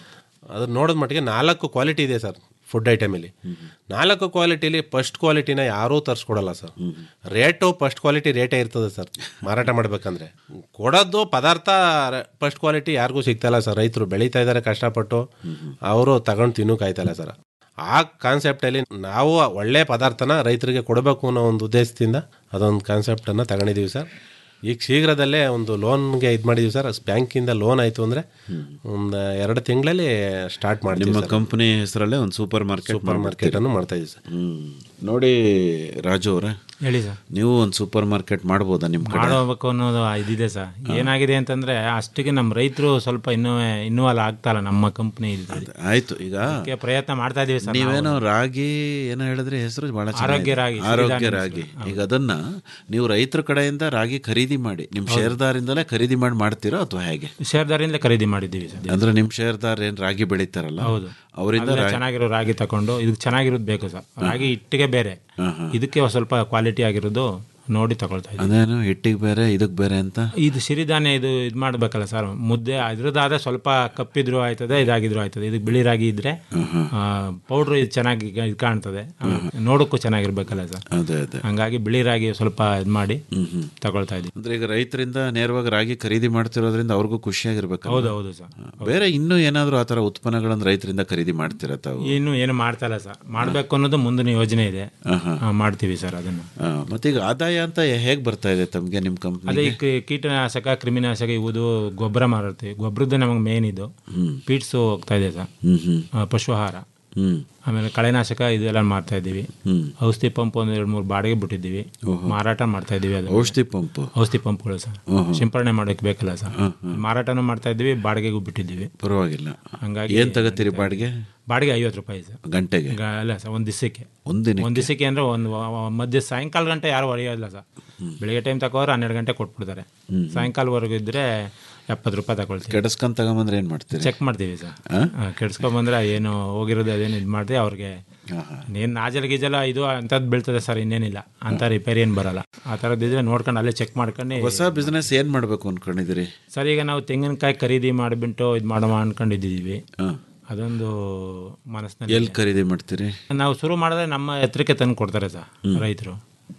ಅದು ನೋಡಿದ ಮಟ್ಟಿಗೆ ನಾಲ್ಕು ಕ್ವಾಲಿಟಿ ಇದೆ ಸರ್ ಫುಡ್ ಐಟಮಲ್ಲಿ ನಾಲ್ಕು ಕ್ವಾಲಿಟಿಲಿ ಫಸ್ಟ್ ಕ್ವಾಲಿಟಿನ ಯಾರೂ ತರಿಸ್ಕೊಡಲ್ಲ ಸರ್ ರೇಟು ಫಸ್ಟ್ ಕ್ವಾಲಿಟಿ ರೇಟೇ ಇರ್ತದೆ ಸರ್ ಮಾರಾಟ ಮಾಡಬೇಕಂದ್ರೆ ಕೊಡೋದು ಪದಾರ್ಥ ಫಸ್ಟ್ ಕ್ವಾಲಿಟಿ ಯಾರಿಗೂ ಸಿಗ್ತಾಯಿಲ್ಲ ಸರ್ ರೈತರು ಬೆಳೀತಾ ಇದ್ದಾರೆ ಕಷ್ಟಪಟ್ಟು ಅವರು ತಗೊಂಡು ತಿನ್ನೋಕಾಯ್ತಲ್ಲ ಸರ್ ಆ ಕಾನ್ಸೆಪ್ಟಲ್ಲಿ ನಾವು ಒಳ್ಳೆ ಪದಾರ್ಥನ ರೈತರಿಗೆ ಕೊಡಬೇಕು ಅನ್ನೋ ಒಂದು ಉದ್ದೇಶದಿಂದ ಅದೊಂದು ಕಾನ್ಸೆಪ್ಟನ್ನು ತಗೊಂಡಿದ್ದೀವಿ ಸರ್ ಈಗ ಶೀಘ್ರದಲ್ಲೇ ಒಂದು ಲೋನ್ಗೆ ಇದು ಮಾಡಿದ್ದೀವಿ ಸರ್ ಬ್ಯಾಂಕಿಂದ ಲೋನ್ ಆಯಿತು ಅಂದರೆ ಒಂದು ಎರಡು ತಿಂಗಳಲ್ಲಿ ಸ್ಟಾರ್ಟ್ ಮಾಡ್ತೀವಿ ನಿಮ್ಮ ಸರ್. ಕಂಪನಿ ಹೆಸರಲ್ಲೇ ಒಂದು ಸೂಪರ್ ಮಾರ್ಕೆಟ್ ಸೂಪರ್ ಮಾರ್ಕೆಟನ್ನು ಮಾಡ್ತಾ ಇದ್ದೀವಿ ಸರ್ ಹ್ಮ್ ನೋಡಿ ರಾಜು ಅವರೇ ಹೇಳಿ ಸರ್ ನೀವು ಒಂದು ಸೂಪರ್ ಮಾರ್ಕೆಟ್ ಮಾಡ್ಬೋದಾ ನಿಮ್ಮ ಕಡೆ ಮಾಡಬೇಕು ಅನ್ನೋದು ಇದಿದೆ ಸರ್ ಏನಾಗಿದೆ ಅಂತಂದ್ರೆ ಅಷ್ಟಿಗೆ ನಮ್ಮ ರೈತರು ಸ್ವಲ್ಪ ಇನ್ನೂ ಇನ್ವಾಲ್ವ್ ಆಗ್ತಾಯಿಲ್ಲ ನಮ್ಮ ಕಂಪ್ನಿ ಇದ್ರಲ್ಲಿ ಆಯ್ತು ಈಗ ಅದಕ್ಕೆ ಪ್ರಯತ್ನ ಮಾಡ್ತಾ ಇದೀವಿ ಸರ್ ನೀವೇನೋ ರಾಗಿ ಏನೋ ಹೇಳಿದ್ರೆ ಹೆಸರು ಬಹಳ ಚೆನ್ನಾಗಿದೆ. ಆರೋಗ್ಯ ರಾಗಿ, ಆರೋಗ್ಯ ಸಿರಿಧಾನ್ಯ ರಾಗಿ ಈಗ ಅದನ್ನ ನೀವು ರೈತರ ಕಡೆಯಿಂದ ರಾಗಿ ಖರೀದಿ ಮಾಡಿ ನಿಮ್ ಶೇರ್ದಾರಿಂದಲೇ ಖರೀದಿ ಮಾಡಿ ಮಾಡ್ತೀರಾ ಅಥವಾ ಹೇಗೆ ಶೇರ್ದಾರಿಂದ ಖರೀದಿ ಮಾಡಿದ್ದೀವಿ ಸರ್ ಅಂದ್ರೆ ನಿಮ್ ಶೇರ್ದಾರ್ ಏನ್ ರಾಗಿ ಬೆಳಿತಾರಲ್ಲ ಹೌದು ಅವರಿಂದ ಅಲ್ಲೇ ಚೆನ್ನಾಗಿರೋ ರಾಗಿ ತಕೊಂಡು ಇದಕ್ಕೆ ಚೆನ್ನಾಗಿರೋದು ಬೇಕು ಸರ್ ರಾಗಿ ಇಟ್ಟಿಗೆ ಬೇರೆ ಇದಕ್ಕೆ ಒಂದ್ ಸ್ವಲ್ಪ ಕ್ವಾಲಿಟಿ ಆಗಿರೋದು ನೋಡಿ ತಗೊಳ್ತಾ ಇದ್ದೀವಿ ಅದೇನು ಹಿಟ್ಟಿಗೆ ಬೇರೆ ಇದಕ್ಕೆ ಬೇರೆ ಅಂತ ಇದು ಸಿರಿಧಾನ್ಯ ಇದು ಇದು ಮಾಡಬೇಕಲ್ಲ ಸರ್ ಮುದ್ದೆ ಅದ್ರದ್ದಾದ ಸ್ವಲ್ಪ ಕಪ್ಪಿದ್ರು ಆಯ್ತದೆ ಇದಾಗಿದ್ರು ಆಯ್ತದೆ ಇದಕ್ಕೆ ಬಿಳಿ ರಾಗಿ ಇದ್ರೆ ಪೌಡ್ರ್ ಇದು ಚೆನ್ನಾಗಿ ಇದು ಕಾಣ್ತದೆ ಆಮೇಲೆ ನೋಡೋಕ್ಕೂ ಚೆನ್ನಾಗಿರ್ಬೇಕಲ್ಲ ಸರ್ ಅದೇ ಅದೇ ಹಂಗಾಗಿ ಬಿಳಿ ರಾಗಿ ಸ್ವಲ್ಪ ಇದು ಮಾಡಿ ತಗೊಳ್ತಾ ಇದ್ದೀವಿ ಅಂದ್ರೆ ಈಗ ರೈತರಿಂದ ನೇರವಾಗಿ ರಾಗಿ ಖರೀದಿ ಮಾಡ್ತಿರೋದ್ರಿಂದ ಅವ್ರಿಗೂ ಖುಷಿಯಾಗಿರ್ಬೇಕು ಹೌದು ಹೌದು ಸರ್ ಬೇರೆ ಇನ್ನೂ ಏನಾದರೂ ಆ ಥರ ಉತ್ಪನ್ನಗಳನ್ನು ರೈತರಿಂದ ಖರೀದಿ ಮಾಡ್ತೀರಾ ತಾವು ಇನ್ನು ಏನು ಮಾಡ್ತಾ ಇಲ್ಲ ಸರ್ ಮಾಡಬೇಕು ಅನ್ನೋದು ಮುಂದಿನ ಯೋಜನೆ ಇದೆ ಆ, ಮಾಡ್ತೀವಿ ಸರ್ ಅದನ್ನು ಆ, ಮತ್ತೀಗ ಆದಾಯ ಅಂತ ಹೇಗೆ ಬರ್ತಾ ಇದೆ ತಮಗೆ ನಿಮ್ಮ ಅದೇ ಕಂಪ್ನಿ ಈ ಕಿ- ಕೀಟನಾಶಕ ಕ್ರಿಮಿನಾಶಕ ಇವುದು ಗೊಬ್ಬರ ಮಾರುತ್ತೀವಿ ಗೊಬ್ಬರದ್ದು ನಮಗೆ ಮೇನ್ ಇದು ಪೀಟ್ಸು ಹೋಗ್ತಾ ಇದೆ ಸರ್ ಹ್ಮ್ ಹ್ಮ್ ಆ, ಪಶು ಆಹಾರ ಹ್ಮ್ ಆಮೇಲೆ ಕಳೆನಾಶಕ ಇದೆಲ್ಲ ಮಾಡ್ತಾ ಇದ್ದೀವಿ ಹ್ಮ್ ಔಷಧಿ ಪಂಪ್ ಒಂದು ಎರಡು ಮೂರು ಬಾಡಿಗೆ ಬಿಟ್ಟಿದ್ದೀವಿ ಮಾರಾಟ ಮಾಡ್ತಾ ಇದ್ದೀವಿ ಅದು ಔಷಧಿ ಪಂಪ್ ಔಷಧಿ ಪಂಪ್ಗಳು ಸರ್ ಸಿಂಪರಣೆ ಮಾಡೋಕ್ಕೆ ಬೇಕಲ್ಲ ಸರ್ ಮಾರಾಟನೂ ಮಾಡ್ತಾ ಇದ್ದೀವಿ ಬಾಡಿಗೆಗೂ ಬಿಟ್ಟಿದ್ದೀವಿ ಪರವಾಗಿಲ್ಲ ಹಂಗಾಗಿ ಏನ್ ತಗೋತೀರಿ ಬಾಡಿಗೆ ಬಾಡಿಗೆ ಐವತ್ತು ರೂಪಾಯಿ ಸರ್ ಗಂಟೆಗೆ ಗ- ಅಲ್ಲ ಸರ್ ಒಂದು ದಿವಸಕ್ಕೆ ಒಂದಿನ ಒಂದು ದಿವಸಕ್ಕೆ ಅಂದರೆ ಒಂದು ವ- ವ- ಮಧ್ಯ ಸಾಯಂಕಾಲ ಗಂಟೆ ಯಾರು ಹೊಡೆಯೋದಿಲ್ಲ ಸರ್ ಬೆಳಿಗ್ಗೆ ಟೈಮ್ ತಗೋರು ಹನ್ನೆರಡು ಗಂಟೆ ಕೊಟ್ಬಿಡ್ತಾರೆ ಸಾಯಂಕಾಲವರೆಗೂ ಇದ್ದರೆ ಎಪ್ಪತ್ತು ರೂಪಾಯಿ ತಗೊಳ್ತೀವಿ ಕೆಡಸ್ಕೊಂಡ್ ತಗೊಂಬಂದ್ರೆ ಏನ್ ಮಾಡ್ತೀರಿ ಚೆಕ್ ಮಾಡ್ತೀವಿ ಸರ್ ಕೆಡ್ಸ್ಕೊಂಬಂದ್ರೆ ಏನು ಹೋಗಿರೋದು ಅದೇನು ಇದು ಮಾಡ್ತೀವಿ ಅವ್ರಿಗೆ ಏನು ನಾಜಲ್ ಗೀಜಲ ಇದು ಅಂಥದ್ದು ಬೀಳ್ತದೆ ಸರ್ ಇನ್ನೇನಿಲ್ಲ ಅಂಥ ರಿಪೇರಿ ಏನು ಬರಲ್ಲ ಆ ಥರದ್ದು ಇದ್ರೆ ನೋಡ್ಕೊಂಡು ಅಲ್ಲೇ ಚೆಕ್ ಮಾಡ್ಕೊಂಡು ಹೊಸ ಬಿಸ್ನೆಸ್ ಏನ್ ಮಾಡ್ಬೇಕು ಅನ್ಕೊಂಡಿದ್ದೀರಿ ಸರ್ ಈಗ ನಾವು ತೆಂಗಿನಕಾಯಿ ಖರೀದಿ ಮಾಡಿಬಿಟ್ಟು ಇದು ಮಾಡೋಣ ಅನ್ಕೊಂಡಿದ್ದೀವಿ ಅದೊಂದು ಮನಸ್ಸಿನಲ್ಲಿ ಎಲ್ಲಿ ಖರೀದಿ ಮಾಡ್ತೀರಿ ನಾವು ಶುರು ಮಾಡಿದ್ರೆ ನಮ್ಮ ಎತ್ತರಕ್ಕೆ ತಂದು ಕೊಡ್ತಾರೆ ಸರ್ ರೈತರು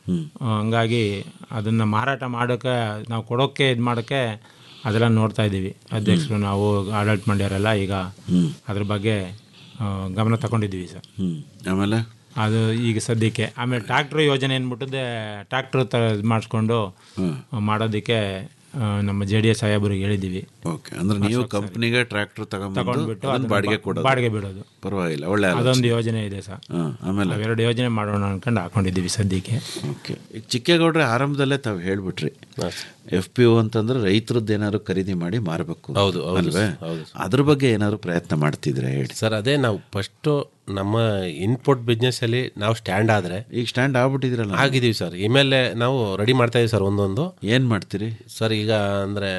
ಹಂಗಾಗಿ ಅದನ್ನು ಮಾರಾಟ ಮಾಡೋಕ್ಕೆ ನಾವು ಕೊಡೋಕ್ಕೆ ಇದು ಮಾಡೋಕ್ಕೆ ಅದೆಲ್ಲ ನೋಡ್ತಾ ಇದ್ದೀವಿ ಅಧ್ಯಕ್ಷರು ನಾವು ಆಡಳಿತ ಮಂಡ್ಯರೆಲ್ಲ ಈಗ ಅದ್ರ ಬಗ್ಗೆ ಆ, ಗಮನ ತಗೊಂಡಿದ್ದೀವಿ ಸರ್ ಹ್ಮ್ ಆಮೇಲೆ ಅದು ಈಗ ಸದ್ಯಕ್ಕೆ ಆಮೇಲೆ ಟ್ಯಾಕ್ಟ್ರ್ ಯೋಜನೆ ಏನ್ಬಿಟ್ಟಿದೆ ಟ್ಯಾಕ್ಟ್ರ್ ತ ಇದು ಮಾಡಿಸ್ಕೊಂಡು ಮಾಡೋದಕ್ಕೆ ಆ, ನಮ್ಮ ಜೆ ಡಿ ಎಸ್ ಸಾಹೇಬರಿಗೆ ಹೇಳಿದ್ದೀವಿ ಓಕೆ ಅಂದ್ರೆ ನೀವು ಕಂಪ್ನಿಗೆ ಟ್ರ್ಯಾಕ್ಟರ್ ತಗೊಂಡ್ಬಿಟ್ಟು ತಗೊಂಡ್ಬಿಟ್ಟು ಅದನ್ನ ಅದನ್ನ ಬಾಡಿಗೆ ಬಾ- ಕೊಡೋದು ಬಾಡಿಗೆ ಬಿಡೋದು. ಪರವಾಗಿಲ್ಲ ಒಳ್ಳೆ ಅದೊಂದು ಯೋಜನೆ ಇದೆ ಸರ್ ಹಾ, ಆಮೇಲೆ ಅವೆರಡು ಯೋಜನೆ ಮಾಡೋಣ ಅನ್ಕೊಂಡು ಹಾಕೊಂಡಿದ್ದೀವಿ ಸದ್ಯಕ್ಕೆ ಓಕೆ ಈಗ ಚಿಕ್ಕೇಗೌಡ್ರೆ ಆರಂಭದಲ್ಲೇ ತಾವು ಹೇಳ್ಬಿಟ್ರಿ ಎಫ್ ಪಿ ಒ ಅಂತಂದ್ರೆ ರೈತರದ್ದು ಏನಾದ್ರು ಖರೀದಿ ಮಾಡಿ ಮಾರಬೇಕು ಹೌದು, ಹೌದು ಅಲ್ವೇ ಸರ್, ಹೌದು ಅದ್ರ ಬಗ್ಗೆ ಏನಾದ್ರು ಪ್ರಯತ್ನ ಮಾಡ್ತಿದ್ರೆ ಹೇಳಿ ಸರ್ ಅದೇ ನಾವು ಫಸ್ಟು ನಮ್ಮ ಇನ್ಪುಟ್ ಬಿಸ್ನೆಸ್ಸಲ್ಲಿ ನಾವು ಸ್ಟ್ಯಾಂಡ್ ಆದರೆ ಈಗ ಸ್ಟ್ಯಾಂಡ್ ಆಗ್ಬಿಟ್ಟಿದ್ರಲ್ಲ ಆಗಿದ್ದೀವಿ ಸರ್ ಇಮೇಲೆ ನಾವು ರೆಡಿ ಮಾಡ್ತಾ ಇದೀವಿ ಸರ್ ಒಂದೊಂದು ಏನು ಮಾಡ್ತೀರಿ ಸರ್ ಈಗ ಅಂದರೆ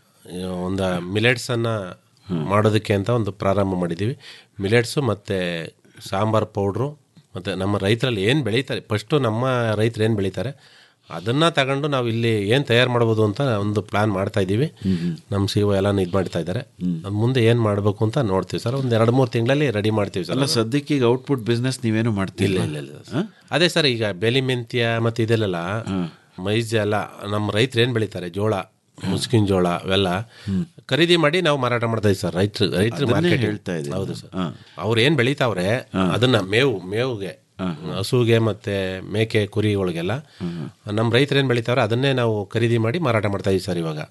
ಒಂದು ಮಿಲೆಟ್ಸನ್ನು ಮಾಡೋದಕ್ಕೆ ಅಂತ ಒಂದು ಪ್ರಾರಂಭ ಮಾಡಿದ್ದೀವಿ ಮಿಲೆಟ್ಸು ಮತ್ತು ಸಾಂಬಾರ್ ಪೌಡ್ರು ಮತ್ತು ನಮ್ಮ ರೈತರಲ್ಲಿ ಏನು ಬೆಳೀತಾರೆ ಫಸ್ಟು ನಮ್ಮ ರೈತರು ಏನು ಬೆಳೀತಾರೆ ಅದನ್ನು ತಗೊಂಡು ನಾವು ಇಲ್ಲಿ ಏನು ತಯಾರು ಮಾಡ್ಬೋದು ಅಂತ ಒಂದು ಪ್ಲಾನ್ ಮಾಡ್ತಾ ಇದ್ದೀವಿ ನಮ್ಮ ಸಿ ಎಲ್ಲ ಇದು ಮಾಡ್ತಾ ಇದ್ದಾರೆ ಅದು ಮುಂದೆ ಏನು ಮಾಡಬೇಕು ಅಂತ ನೋಡ್ತೀವಿ ಸರ್ ಒಂದು ಎರಡು ಮೂರು ತಿಂಗಳಲ್ಲಿ ರೆಡಿ ಮಾಡ್ತೀವಿ ಸರ್ ಅಲ್ಲ ಸದ್ಯಕ್ಕೆ ಈಗ ಔಟ್ಪುಟ್ ಬಿಸ್ನೆಸ್ ನೀವೇನು ಮಾಡ್ತಿಲ್ಲ ಇಲ್ಲ ಇಲ್ಲ ಇಲ್ಲ ಅದೇ ಸರ್ ಈಗ ಬೆಲಿ ಮೆಂತ್ಯ ಮತ್ತು ಇದೆಲ್ಲ ಮೈಜ್ ಎಲ್ಲ ನಮ್ಮ ರೈತರು ಏನು ಬೆಳೀತಾರೆ ಜೋಳ ಮುಸ್ಕಿನ ಜೋಳ ಅವೆಲ್ಲ ಖರೀದಿ ಮಾಡಿ ನಾವು ಮಾರಾಟ ಮಾಡ್ತಾ ಇದ್ದೀವಿ ಸರ್ ರೈತರು ರೈತರು ಅದನ್ನೇ ಮಾರ್ಕೆಟ್ ಹೇಳ್ತಾ ಇದ್ದೀನಿ. ಹೌದು ಸರ್ ಅವ್ರು ಏನು ಬೆಳೀತಾವ್ರೆ ಅದನ್ನ ಮೇವು ಮೇವುಗೆ ಹಸುಗೆ ಮತ್ತೆ ಮೇಕೆ ಕುರಿಗಳಿಗೆಲ್ಲ ನಮ್ಮ ರೈತರು ಏನು ಬೆಳೀತಾವ್ರೆ ಅದನ್ನೇ ನಾವು ಖರೀದಿ ಮಾಡಿ ಮಾರಾಟ ಮಾಡ್ತಾ ಇದೀವಿ ಸರ್ ಇವಾಗ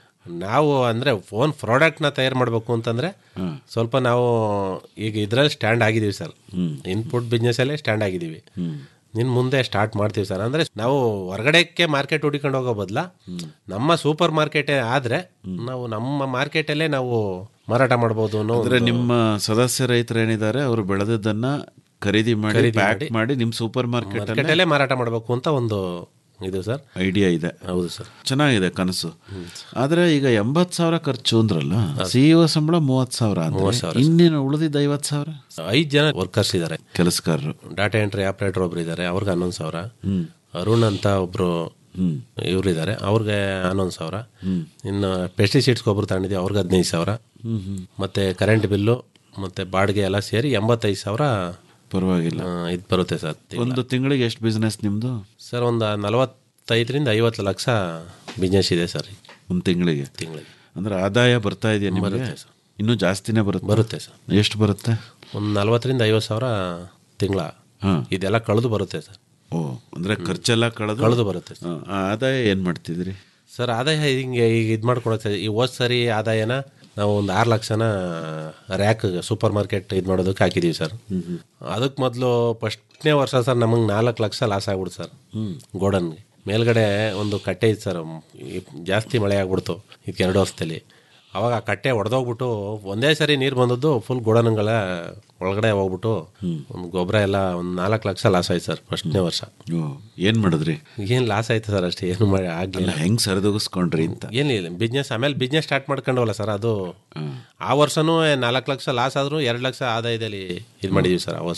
ನಾವು ಅಂದರೆ ಫೋನ್ ಪ್ರಾಡಕ್ಟ್ನ ತಯಾರು ಮಾಡಬೇಕು ಅಂತಂದರೆ ಸ್ವಲ್ಪ ನಾವು ಈಗ ಇದರಲ್ಲಿ ಸ್ಟ್ಯಾಂಡ್ ಆಗಿದ್ದೀವಿ ಸರ್ ಇನ್ಪುಟ್ ಬಿಸ್ನೆಸ್ಸಲ್ಲೇ ಸ್ಟ್ಯಾಂಡ್ ಆಗಿದ್ದೀವಿ ನಿನ್ನ ಮುಂದೆ ಸ್ಟಾರ್ಟ್ ಮಾಡ್ತೀವಿ ಸರ್ ಅಂದರೆ ನಾವು ಹೊರಗಡೆಕ್ಕೆ ಮಾರ್ಕೆಟ್ ಹುಡುಕೊಂಡು ಹೋಗೋ ಬದಲ ನಮ್ಮ ಸೂಪರ್ ಮಾರ್ಕೆಟೇ ಆದರೆ ನಾವು ನಮ್ಮ ಮಾರ್ಕೆಟಲ್ಲೇ ನಾವು ಮಾರಾಟ ಮಾಡ್ಬೋದು ಅನ್ನೋ ಅಂದ್ರೆ ಒಂದು- ನಿಮ್ಮ ಸದಸ್ಯ ರೈತರು ಏನಿದ್ದಾರೆ ಅವರು ಬೆಳೆದದ್ದನ್ನ ಖರೀದಿ ಮಾಡಿ ಖರೀದಿ ಪ್ಯಾಕ್ ಮಾಡಿ ಮಾಡಿ ನಿಮ್ಮ ಸೂಪರ್ ಮಾರ್ಕೆಟ್ ಮಾರ್ಕೆಟಲ್ಲೇ ಮಾರಾಟ ಮಾಡಬೇಕು ಅಂತ ಒಂದು ಇದು ಸರ್ ಐಡಿಯಾ ಇದೆ ಹೌದು ಸರ್ ಚೆನ್ನಾಗಿದೆ ಕನಸು ಆದ್ರೆ ಈಗ ಎಂಬತ್ ಸಾವಿರ ಖರ್ಚು ಅಂದ್ರಲ್ಲ ಸಿಇಒ ಸಂಬಳ ಮೂವತ್ ಸಾವಿರ ಅಂದ್ರೆ ಇನ್ನೇನು ಉಳಿದಿದ್ದ ಐವತ್ ಸಾವಿರ ಐದು ಜನ ವರ್ಕರ್ಸ್ ಇದ್ದಾರೆ ಕೆಲಸಗಾರರು ಡಾಟಾ ಎಂಟ್ರಿ ಆಪರೇಟರ್ ಒಬ್ರು ಇದ್ದಾರೆ ಅವ್ರಿಗೆ ಹನ್ನೊಂದು ಸಾವಿರ ಅರುಣ್ ಅಂತ ಒಬ್ರು ಇವ್ರು ಇದ್ದಾರೆ ಅವ್ರಿಗೆ ಹನ್ನೊಂದು ಸಾವಿರ ಇನ್ನು ಪೆಸ್ಟಿಸೈಡ್ಸ್ ಗೊಬ್ಬರ ತಗೊಂಡಿದ್ದೀವಿ ಅವ್ರಿಗೆ ಹದಿನೈದು ಸಾವಿರ ಮತ್ತೆ ಕರೆಂಟ್ ಬಿಲ್ಲು ಮತ್ತೆ ಬಾಡಿಗೆ ಎಲ್ಲ ಸೇರಿ ಎಂಬತ್ತೈದು ಸಾವಿರ ಪರವಾಗಿಲ್ಲ ಇದು ಬರುತ್ತೆ ಸರ್ ಒಂದು ತಿಂಗಳಿಗೆ ಎಷ್ಟು ಬಿಸ್ನೆಸ್ ನಿಮ್ದು ಸರ್ ಒಂದು ನಲವತ್ತೈದರಿಂದ ಐವತ್ತು ಲಕ್ಷ ಬಿಸ್ನೆಸ್ ಇದೆ ಸರ್ ಒಂದು ತಿಂಗಳಿಗೆ ತಿಂಗಳಿಗೆ ಅಂದ್ರೆ ಆದಾಯ ಬರ್ತಾ ಇದೆಯಾ ನಿಮಗೆ ಬರುತ್ತೆ ಸರ್. ಇನ್ನೂ ಜಾಸ್ತಿನೇ ಬರುತ್ತೆ ಬರುತ್ತೆ ಸರ್ ಎಷ್ಟು ಬರುತ್ತೆ ಒಂದು ನಲವತ್ತರಿಂದ ಐವತ್ತು ಸಾವಿರ ತಿಂಗಳ ಇದೆಲ್ಲ ಕಳೆದು ಬರುತ್ತೆ ಸರ್ ಓ ಅಂದ್ರೆ ಖರ್ಚೆಲ್ಲ ಕಳೆದು ಕಳೆದು ಬರುತ್ತೆ ಹಾ, ಆ ಆದಾಯ ಏನ್ ಮಾಡ್ತಿದ್ರಿ ಸರ್ ಆದಾಯ ಹಿಂಗೆ ಈಗ ಇದು ಮಾಡ್ಕೊಳತ್ತೆ ಈ ಹೋದ್ ಸರಿ ಆದಾಯನ ನಾವು ಒಂದು ಆರು ಲಕ್ಷನ ರ್ಯಾಕ್ ಸೂಪರ್ ಮಾರ್ಕೆಟ್ ಇದು ಮಾಡೋದಕ್ಕೆ ಹಾಕಿದ್ದೀವಿ ಸರ್ ಅದಕ್ಕೆ ಮೊದಲು ಫಸ್ಟ್ನೇ ವರ್ಷ ಸರ್ ನಮಗೆ ನಾಲ್ಕು ಲಕ್ಷ ಲಾಸ್ ಆಗ್ಬಿಡ್ತು ಸರ್ ಗೋಡನ್ಗೆ ಮೇಲ್ಗಡೆ ಒಂದು ಕಟ್ಟೆ ಇತ್ತು ಸರ್ ಈ ಜಾಸ್ತಿ ಮಳೆ ಆಗ್ಬಿಡ್ತು ಇದಕ್ಕೆ ಎರಡು ವರ್ಷದಲ್ಲಿ ಅವಾಗ ಆ ಕಟ್ಟೆ ಒಡೆದೋಗ್ಬಿಟ್ಟು ಒಂದೇ ಸರಿ ನೀರು ಬಂದದ್ದು ಫುಲ್ ಗೋಡನ್ಗಳ ಒಳಗಡೆ ಹೋಗ್ಬಿಟ್ಟು ಒಂದು ಗೊಬ್ಬರ ಎಲ್ಲ ಒಂದು ನಾಲ್ಕು ಲಕ್ಷ ಲಾಸ್ ಆಯ್ತು ಸರ್ ಫಸ್ಟ್ನೇ ವರ್ಷ ಓ ಏನ್ ಮಾಡಿದ್ರಿ ಏನು ಲಾಸ್ ಆಯ್ತು ಸರ್ ಅಷ್ಟೇ ಏನು ಮಾಡಿ ಆಗಲಿಲ್ಲ ಹೆಂಗ್ ಸರಿದೂಗಿಸ್ಕೊಂಡ್ರಿ ಅಂತ ಏನಿಲ್ಲ ಬಿಸ್ನೆಸ್ ಆಮೇಲೆ ಬಿಸ್ನೆಸ್ ಸ್ಟಾರ್ಟ್ ಮಾಡ್ಕೊಂಡವಲ್ಲ ಸರ್ ಅದು ಆ ವರ್ಷನೂ ನಾಲ್ಕು ಲಕ್ಷ ಲಾಸ್ ಆದರೂ ಎರಡು ಲಕ್ಷ ಆದಾಯದಲ್ಲಿ ಇದು ಮಾಡಿದೀವಿ ಸರ್ ಆ ವರ್ಷನೂ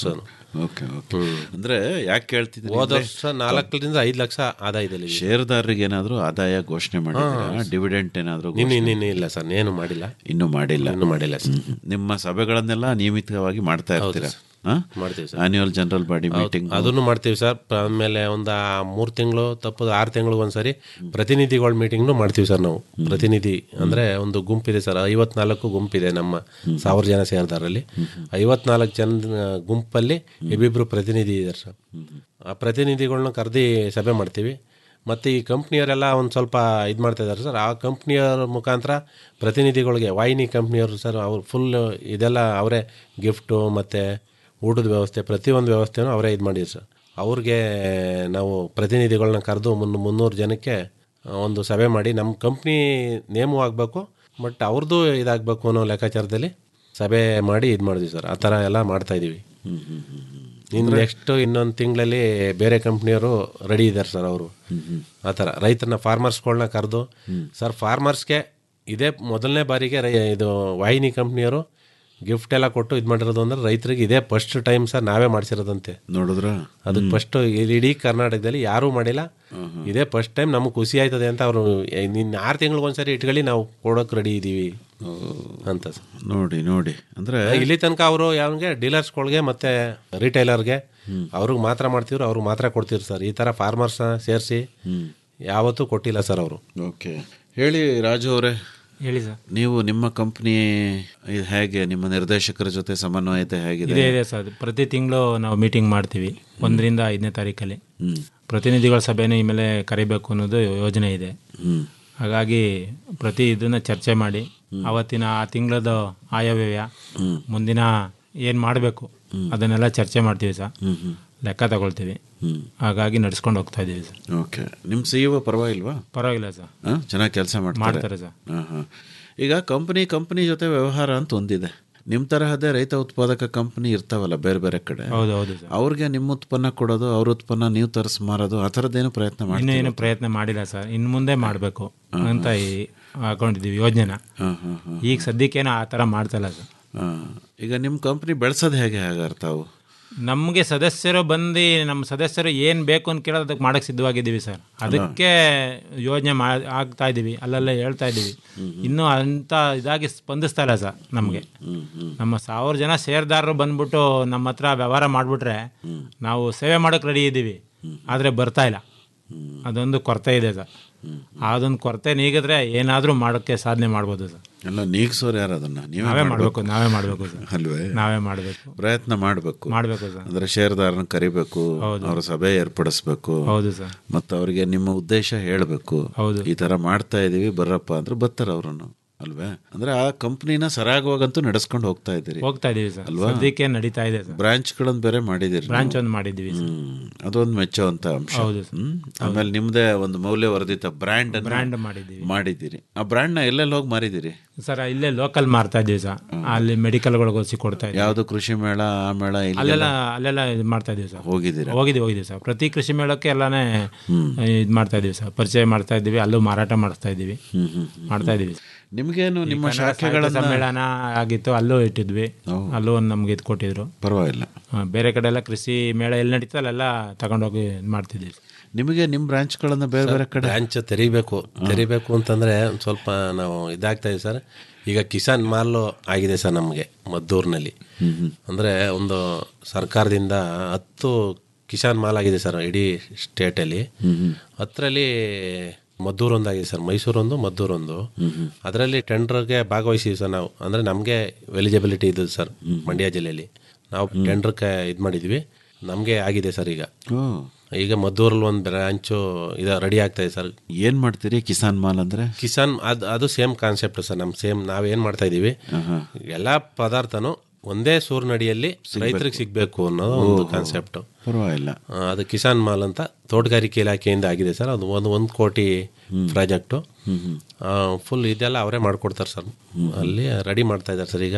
ಓಕೆ ಓಕೆ ಅಂದ್ರೆ ಯಾಕೆ ಕೇಳ್ತಿದ್ದೀನಿ ಹೋದ ಅಂದ್ರೆ ವರ್ಷ ನಾಲ್ಕರಿಂದ ಐದು ಲಕ್ಷ ಆದಾಯದಲ್ಲಿ ಷೇರುದಾರರಿಗೆ ಏನಾದ್ರು ಆದಾಯ ಘೋಷಣೆ ಮಾಡಿದ್ದೀರಾ ಡಿವಿಡೆಂಟ್ ಏನಾದ್ರು ನಿನ್ನ ಘೋಷಣೆ- ಇನ್ನೂ ಇಲ್ಲ ಸರ್ ಏನು ಮಾಡಿಲ್ಲ ಇನ್ನೂ ಮಾಡಿಲ್ಲ ಇನ್ನೂ ಮಾಡಿಲ್ಲ ಸರ್ ಹ್ಮ್. ನಿಮ್ಮ ಸಭೆಗಳನ್ನೆಲ್ಲ ನಿಯಮಿತವಾಗಿ ಮಾಡ್ತಾ ಇರ್ತೀರಾ ಮಾಡ್ತೀವಿ sir annual general body meeting ಅದನ್ನು ಮಾಡ್ತೀವಿ ಸರ್ ಪ- ಆಮೇಲೆ ಒಂದು ಮೂರು ತಿಂಗಳು ತಪ್ಪದು ಆರು ತಿಂಗಳಿಗೆ ಒಂದ್ಸರಿ ಪ್ರತಿನಿಧಿಗಳ ಮೀಟಿಂಗ್ನು ಮಾಡ್ತೀವಿ ಸರ್ ನಾವು ಪ್ರತಿನಿಧಿ ಅಂದರೆ ಒಂದು ಗುಂಪಿದೆ ಸರ್ ಐವತ್ನಾಲ್ಕು ಗುಂಪಿದೆ ನಮ್ಮ ಸಾವಿರ ಜನ ಸೇರಿದಾರಲ್ಲಿ ಐವತ್ನಾಲ್ಕು ಜನ ಗುಂಪಲ್ಲಿ ಇಬ್ಬಿಬ್ರು ಪ್ರತಿನಿಧಿ ಇದ್ದಾರೆ ಸರ್ ಆ ಪ್ರತಿನಿಧಿಗಳನ್ನ ಕರೆದಿ ಸಭೆ ಮಾಡ್ತೀವಿ ಮತ್ತು ಈ ಕಂಪ್ನಿಯವರೆಲ್ಲ ಒಂದು ಸ್ವಲ್ಪ ಇದು ಮಾಡ್ತಾ ಇದ್ದಾರೆ ಸರ್ ಆ ಕಂಪ್ನಿಯವ್ರ ಮುಖಾಂತರ ಪ್ರತಿನಿಧಿಗಳಿಗೆ ವಾಹಿನಿ ಕಂಪ್ನಿಯವರು ಸರ್ ಅವ್ರು ಫುಲ್ ಇದೆಲ್ಲ ಅವರೇ ಗಿಫ್ಟು ಮತ್ತು ಊಟದ ವ್ಯವಸ್ಥೆ ಪ್ರತಿಯೊಂದು ವ್ಯವಸ್ಥೆನೂ ಅವರೇ ಇದು ಮಾಡಿದ್ರು ಸರ್ ಅವ್ರಿಗೆ ನಾವು ಪ್ರತಿನಿಧಿಗಳನ್ನ ಕರೆದು ಮುನ್ ಮುನ್ನೂರು ಜನಕ್ಕೆ ಆ, ಒಂದು ಸಭೆ ಮಾಡಿ ನಮ್ಮ ಕಂಪ್ನಿ ನೇಮು ಆಗಬೇಕು ಬಟ್ ಅವ್ರದ್ದು ಇದಾಗಬೇಕು ಅನ್ನೋ ಲೆಕ್ಕಾಚಾರದಲ್ಲಿ ಸಭೆ ಮಾಡಿ ಇದು ಮಾಡಿದ್ವಿ ಸರ್ ಆ ಥರ ಎಲ್ಲ ಮಾಡ್ತಾ ಇದ್ದೀವಿ ಇನ್ನು ನೆಕ್ಸ್ಟ್ ಇನ್ನೊಂದು ತಿಂಗಳಲ್ಲಿ ಬೇರೆ ಕಂಪ್ನಿಯವರು ರೆಡಿ ಇದ್ದಾರೆ ಸರ್ ಅವರು ಆ ಥರ ರೈತರನ್ನ ಫಾರ್ಮರ್ಸ್ಗಳನ್ನ ಕರೆದು ಸರ್ ಫಾರ್ಮರ್ಸ್ಗೆ ಇದೇ ಮೊದಲನೇ ಬಾರಿಗೆ ರೈ ಇದು ವಾಹಿನಿ ಕಂಪ್ನಿಯವರು ಗಿಫ್ಟ್ ಎಲ್ಲ ಕೊಟ್ಟು ಇದು ಮಾಡಿರೋದು ಅಂದ್ರೆ ರೈತರಿಗೆ ಇದೇ ಫಸ್ಟ್ ಟೈಮ್ ಸರ್ ನಾವೇ ಮಾಡಿಸಿರೋದಂತೆ ನೋಡಿದ್ರ ಅದಕ್ಕೆ ಫಸ್ಟ್ ಇಡೀ ಕರ್ನಾಟಕದಲ್ಲಿ ಯಾರೂ ಮಾಡಿಲ್ಲ ಇದೇ ಫಸ್ಟ್ ಟೈಮ್ ನಮಗೆ ಖುಷಿ ಆಯ್ತದೆ ಅಂತ ಅವರು ನಿನ್ನ ಆರು ತಿಂಗಳಿಗೊಂದ್ಸರಿ ಇಟ್ಕೊಳ್ಳಿ ನಾವು ಕೊಡೋಕೆ ರೆಡಿ ಇದ್ದೀವಿ ಅಂತ ಸರ್ ನೋಡಿ ನೋಡಿ ಅಂದ್ರೆ ಇಲ್ಲಿ ತನಕ ಅವರು ಯಾವಂಗೆ ಡೀಲರ್ಸ್ಗಳಿಗೆ ಮತ್ತೆ ರಿಟೈಲರ್ಗೆ ಅವ್ರಿಗೆ ಮಾತ್ರ ಮಾಡ್ತಿದ್ರು ಅವ್ರಿಗೆ ಮಾತ್ರ ಕೊಡ್ತಿದ್ರು ಸರ್ ಈ ಥರ ಫಾರ್ಮರ್ಸ್ನ ಸೇರಿಸಿ ಯಾವತ್ತೂ ಕೊಟ್ಟಿಲ್ಲ ಸರ್ ಅವರು ಓಕೆ ಹೇಳಿ ರಾಜು ಅವರೇ ಹೇಳಿ ಸರ್ ನೀವು ನಿಮ್ಮ ಕಂಪ್ನಿ ಹೇಗೆ ನಿಮ್ಮ ನಿರ್ದೇಶಕರ ಜೊತೆ ಸಮನ್ವಯತೆ ಹೇಗಿದೆ ಇದೇ ಇದೆ ಸರ್ ಪ್ರತಿ ತಿಂಗಳು ನಾವು ಮೀಟಿಂಗ್ ಮಾಡ್ತೀವಿ ಒಂದರಿಂದ ಐದನೇ ತಾರೀಕಲ್ಲಿ ಹ್ಮ್. ಪ್ರತಿನಿಧಿಗಳ ಸಭೆನೂ ಇಮೇಲೆ ಕರಿಬೇಕು ಅನ್ನೋದು ಯೋಜನೆ ಇದೆ ಹ್ಮ್. ಹಾಗಾಗಿ ಪ್ರತಿ ಇದನ್ನ ಚರ್ಚೆ ಮಾಡಿ ಅವತ್ತಿನ ಆ ತಿಂಗಳದ ಆಯವ್ಯಯ ಮುಂದಿನ ಏನು ಮಾಡಬೇಕು ಅದನ್ನೆಲ್ಲ ಚರ್ಚೆ ಮಾಡ್ತೀವಿ ಸರ್ ಲೆಕ್ಕ ತಗೊಳ್ತೀವಿ ಹಾಗಾಗಿ ನಡ್ಸ್ಕೊಂಡು ಹೋಗ್ತಾ ಇದ್ದೀವಿ ಸರ್ ಓಕೆ ನಿಮ್ಮ ಸಿ ಇಒ ಪರವಾಗಿಲ್ವಾ ಪರವಾಗಿಲ್ಲ ಸರ್ ಚೆನ್ನಾಗಿ ಕೆಲಸ ಮಾಡ್ತಾರೆ ಮಾಡ್ತಾರೆ ಸರ್. ಹಾಂ ಹಾಂ ಈಗ ಕಂಪನಿ ಕಂಪನಿ ಜೊತೆ ವ್ಯವಹಾರ ಅಂತ ಒಂದಿದೆ ನಿಮ್ಮ ತರಹದೇ ರೈತ ಉತ್ಪಾದಕ ಕಂಪನಿ ಇರ್ತಾವಲ್ಲ ಬೇರೆ ಬೇರೆ ಕಡೆ ಹೌದು ಹೌದು ಸರ್ ಅವ್ರಿಗೆ ನಿಮ್ಮ ಉತ್ಪನ್ನ ಕೊಡೋದು ಅವ್ರ ಉತ್ಪನ್ನ ನೀವು ತರಿಸಿ ಮಾರೋದು ಆ ಥರದ್ದೇನು ಪ್ರಯತ್ನ ಇನ್ನೂ ಮಾಡಿ ಏನು ಪ್ರಯತ್ನ ಮಾಡಿಲ್ಲ ಸರ್ ಇನ್ನು ಮುಂದೆ ಮಾಡಬೇಕು ಅಂತ ಈ- ಹಾಕೊಂಡಿದ್ದೀವಿ ಯೋಜನೆನ ಹಾಂ ಹಾಂ ಹಾಂ ಈಗ ಸದ್ಯಕ್ಕೇನೋ ಆ ಥರ ಮಾಡ್ತಾ ಇಲ್ಲ ಸರ್ ಈಗ ನಿಮ್ಮ ಕಂಪ್ನಿ ಬೆಳೆಸೋದು ಹೇಗೆ ಹಾಗಾದ್ರೆ ತಾವು ನಮಗೆ ಸದಸ್ಯರು ಬಂದು ನಮ್ಮ ಸದಸ್ಯರು ಏನು ಬೇಕು ಅಂತ ಕೇಳೋದು ಅದಕ್ಕೆ ಮಾಡಕ್ಕೆ ಸಿದ್ಧವಾಗಿದ್ದೀವಿ ಸರ್ ಅದಕ್ಕೆ ಯೋಜನೆ ಮಾ ಆಗ್ತಾ ಇದ್ದೀವಿ ಅಲ್ಲೆಲ್ಲ ಹೇಳ್ತಾ ಇದ್ದೀವಿ ಇನ್ನೂ ಅಂಥ ಇದಾಗಿ ಸ್ಪಂದಿಸ್ತಾ ಇಲ್ಲ ಸರ್ ನಮಗೆ ನಮ್ಮ ಸಾವಿರ ಜನ ಷೇರ್ದಾರರು ಬಂದ್ಬಿಟ್ಟು ನಮ್ಮ ಹತ್ರ ವ್ಯವಹಾರ ಮಾಡಿಬಿಟ್ರೆ ನಾವು ಸೇವೆ ಮಾಡೋಕ್ಕೆ ರೆಡಿ ಇದ್ದೀವಿ ಆದರೆ ಬರ್ತಾ ಇಲ್ಲ ಅದೊಂದು ಕೊರತೆ ಇದೆ ಸರ್ ಅದೊಂದು ಕೊರತೆ ನೀಗಿದ್ರೆ ಏನಾದರೂ ಮಾಡೋಕ್ಕೆ ಸಾಧನೆ ಮಾಡ್ಬೋದು ಸರ್ ಎಲ್ಲ ನೀಗ್ಸೋರು ಯಾರು ಅದನ್ನ ನೀವೇ ನಾವೇ ಮಾಡ್ಬೇಕು. ಮಾಡಬೇಕು ನಾವೇ ಮಾಡಬೇಕು ಸರ್ ಅಲ್ವೇ ನಾವೇ ಮಾಡಬೇಕು ಪ್ರಯತ್ನ ಮಾಡಬೇಕು ಮಾಡಬೇಕು ಸರ್ ಅಂದ್ರೆ ಷೇರ್ದಾರನ ಕರಿಬೇಕು ಹೌದು. ಅವರ ಸಭೆ ಏರ್ಪಡಿಸ್ಬೇಕು ಹೌದು ಸರ್ ಮತ್ತು ಅವರಿಗೆ ನಿಮ್ಮ ಉದ್ದೇಶ ಹೇಳಬೇಕು ಹೌದು. ಈ ತರ ಮಾಡ್ತಾ ಇದೀವಿ ಬರ್ರಪ್ಪ ಅಂದ್ರೆ ಬರ್ತಾರ ಅವ್ರನ್ನು ಅಲ್ವೇ ಅಂದ್ರೆ ಆ ಕಂಪ್ನಿನ ಸರಾಗವಾಗಂತೂ ನಡೆಸ್ಕೊಂಡು ಹೋಗ್ತಾ ಇದ್ದೀರಿ ಹೋಗ್ತಾ ಇದೀವಿ ಸರ್ ಅಲ್ವಾ? ಸದ್ಯಕ್ಕೆ ನಡೀತಾ ಇದೆ ಸರ್ ಬ್ರಾಂಚ್ಗಳನ್ನು ಬೇರೆ ಮಾಡಿದಿರಿ ಬ್ರಾಂಚ್ ಒಂದು ಮಾಡಿದ್ದೀವಿ ಸರ್ ಹ್ಮ್. ಅದೊಂದು ಮೆಚ್ಚುವಂತ ಅಂಶ ಹೌದು ಸರ್. ಹ್ಮ್. ಆಮೇಲೆ ನಿಮ್ದೇ ಒಂದು ಮೌಲ್ಯವರ್ಧಿತ ಬ್ರ್ಯಾಂಡ್ ಬ್ರ್ಯಾಂಡ್ ಮಾಡಿದ್ದೀವಿ ಮಾಡಿದ್ದೀರಿ ಆ ಬ್ರ್ಯಾಂಡ್ ನ ಎಲ್ಲೆಲ್ಲಿ ಹೋಗಿ ಮಾರಿದಿರಿ ಸರ್ ಇಲ್ಲೇ ಲೋಕಲ್ ಮಾರ್ತಾ ಇದ್ದೀವಿ ಸರ್ ಅಲ್ಲಿ ಮೆಡಿಕಲ್ಗಳಿಗೆ ಹೋಗಿ ಕೊಡ್ತಾ ಇದ್ದೀವಿ ಯಾವ್ದು ಕೃಷಿ ಮೇಳ ಆ ಮೇಳ ಅಲ್ಲೆಲ್ಲ ಇಲ್ಲೆಲ್ಲ ಅಲ್ಲೆಲ್ಲ ಇದು ಮಾಡ್ತಾ ಇದೀವಿ ಸರ್ ಹೋಗಿದ್ದೀರಾ ಹೋಗಿದ್ದೀವಿ ಹೋಗಿದ್ದೀವಿ ಸರ್ ಪ್ರತಿ ಕೃಷಿ ಮೇಳಕ್ಕೆ ಎಲ್ಲಾನೇ ಇದು ಮಾಡ್ತಾ ಇದೀವಿ ಸರ್ ಪರಿಚಯ ಮಾಡ್ತಾ ಇದ್ದೀವಿ ಅಲ್ಲೂ ಮಾರಾಟ ಮಾಡಿಸ್ತಾ ಇದ್ದೀವಿ ಮಾಡ್ತಾ ಇದೀವಿ ನಿಮ್ಗೇನು ನಿಮ್ಮ ಈ ಕನ್ನಡ ಸಾಹಿತ್ಯ ಶಾಖೆಗಳನ್ನ ಸಮ್ಮೇಳನ ಆಗಿತ್ತು ಅಲ್ಲೂ ಇಟ್ಟಿದ್ವಿ ಅಲ್ಲೂ ಒಂದು ನಮ್ಗೆ ಇದು ಕೊಟ್ಟಿದ್ರು ಪರವಾಗಿಲ್ಲ ಆ, ಬೇರೆ ಕಡೆ ಎಲ್ಲ ಕೃಷಿ ಮೇಳ ಎಲ್ಲಿ ನಡೀತದೆ ಅಲ್ಲೆಲ್ಲ ತಗೊಂಡೋಗಿ ಇದ್ ಮಾಡ್ತಿದ್ದೀವಿ ನಿಮಗೆ ನಿಮ್ಮ ಬ್ರಾಂಚ್ಗಳನ್ನ ಬೇರೆ ಬೇರೆ ಕಡೆ ಬ್ರಾಂಚ್ ತೆರಿಬೇಕು ತೆರಿಬೇಕು ಅಂತಂದರೆ ಒಂದು ಸ್ವಲ್ಪ ನಾವು ಇದಾಗ್ತಾ ಇದೆ ಸರ್ ಈಗ ಕಿಸಾನ್ ಮಾಲು ಆಗಿದೆ ಸರ್ ನಮಗೆ ಮದ್ದೂರಿನಲ್ಲಿ ಅಂದರೆ ಒಂದು ಸರ್ಕಾರದಿಂದ ಹತ್ತು ಕಿಸಾನ್ ಮಾಲ್ ಆಗಿದೆ ಸರ್ ಇಡೀ ಸ್ಟೇಟಲ್ಲಿ ಹತ್ತರಲ್ಲಿ ಮದ್ದೂರು ಒಂದಾಗಿದೆ ಸರ್ ಮೈಸೂರೊಂದು ಮದ್ದೂರೊಂದು ಅದರಲ್ಲಿ ಟೆಂಡರ್ಗೆ ಭಾಗವಹಿಸಿವಿ ಸರ್ ನಾವು ಅಂದರೆ ನಮಗೆ ಎಲಿಜಿಬಿಲಿಟಿ ಇದೆ ಸರ್ ಮಂಡ್ಯ ಜಿಲ್ಲೆಯಲ್ಲಿ ನಾವು ಟೆಂಡರ್ಗೆ ಇದು ಮಾಡಿದ್ವಿ ನಮಗೆ ಆಗಿದೆ ಸರ್ ಈಗ ಓ ಈಗ ಮದ್ದೂರಲ್ಲಿ ಒಂದು ಬ್ರಾಂಚು ಇದು ರೆಡಿ ಆಗ್ತಾ ಇದೆ ಸರ್ ಏನ್ ಮಾಡ್ತೀರಿ ಕಿಸಾನ್ ಮಾಲ್ ಅಂದ್ರೆ ಕಿಸಾನ್ ಅದು ಅದು ಸೇಮ್ ಕಾನ್ಸೆಪ್ಟ್ ಸರ್ ನಮ್ಮ ಸೇಮ್ ನಾವೇನು ಮಾಡ್ತಾ ಇದ್ದೀವಿ ಎಲ್ಲ ಪದಾರ್ಥನೂ ಒಂದೇ ಸೂರ್ನಡಿಯಲ್ಲಿ ರೈತರಿಗೆ ಸಿಗಬೇಕು ಅನ್ನೋದು ಒಂದು ಕಾನ್ಸೆಪ್ಟ್ ಪರವಾಗಿಲ್ಲ ಅದು ಕಿಸಾನ್ ಮಾಲ್ ಅಂತ ತೋಟಗಾರಿಕೆ ಇಲಾಖೆಯಿಂದ ಆಗಿದೆ ಸರ್ ಅದು ಒಂದು ಒಂದು ಕೋಟಿ ಪ್ರಾಜೆಕ್ಟು ಫುಲ್ ಇದೆಲ್ಲ ಅವರೇ ಮಾಡ್ಕೊಡ್ತಾರೆ ಸರ್ ಅಲ್ಲಿ ರೆಡಿ ಮಾಡ್ತಾ ಇದ್ದಾರೆ ಸರ್ ಈಗ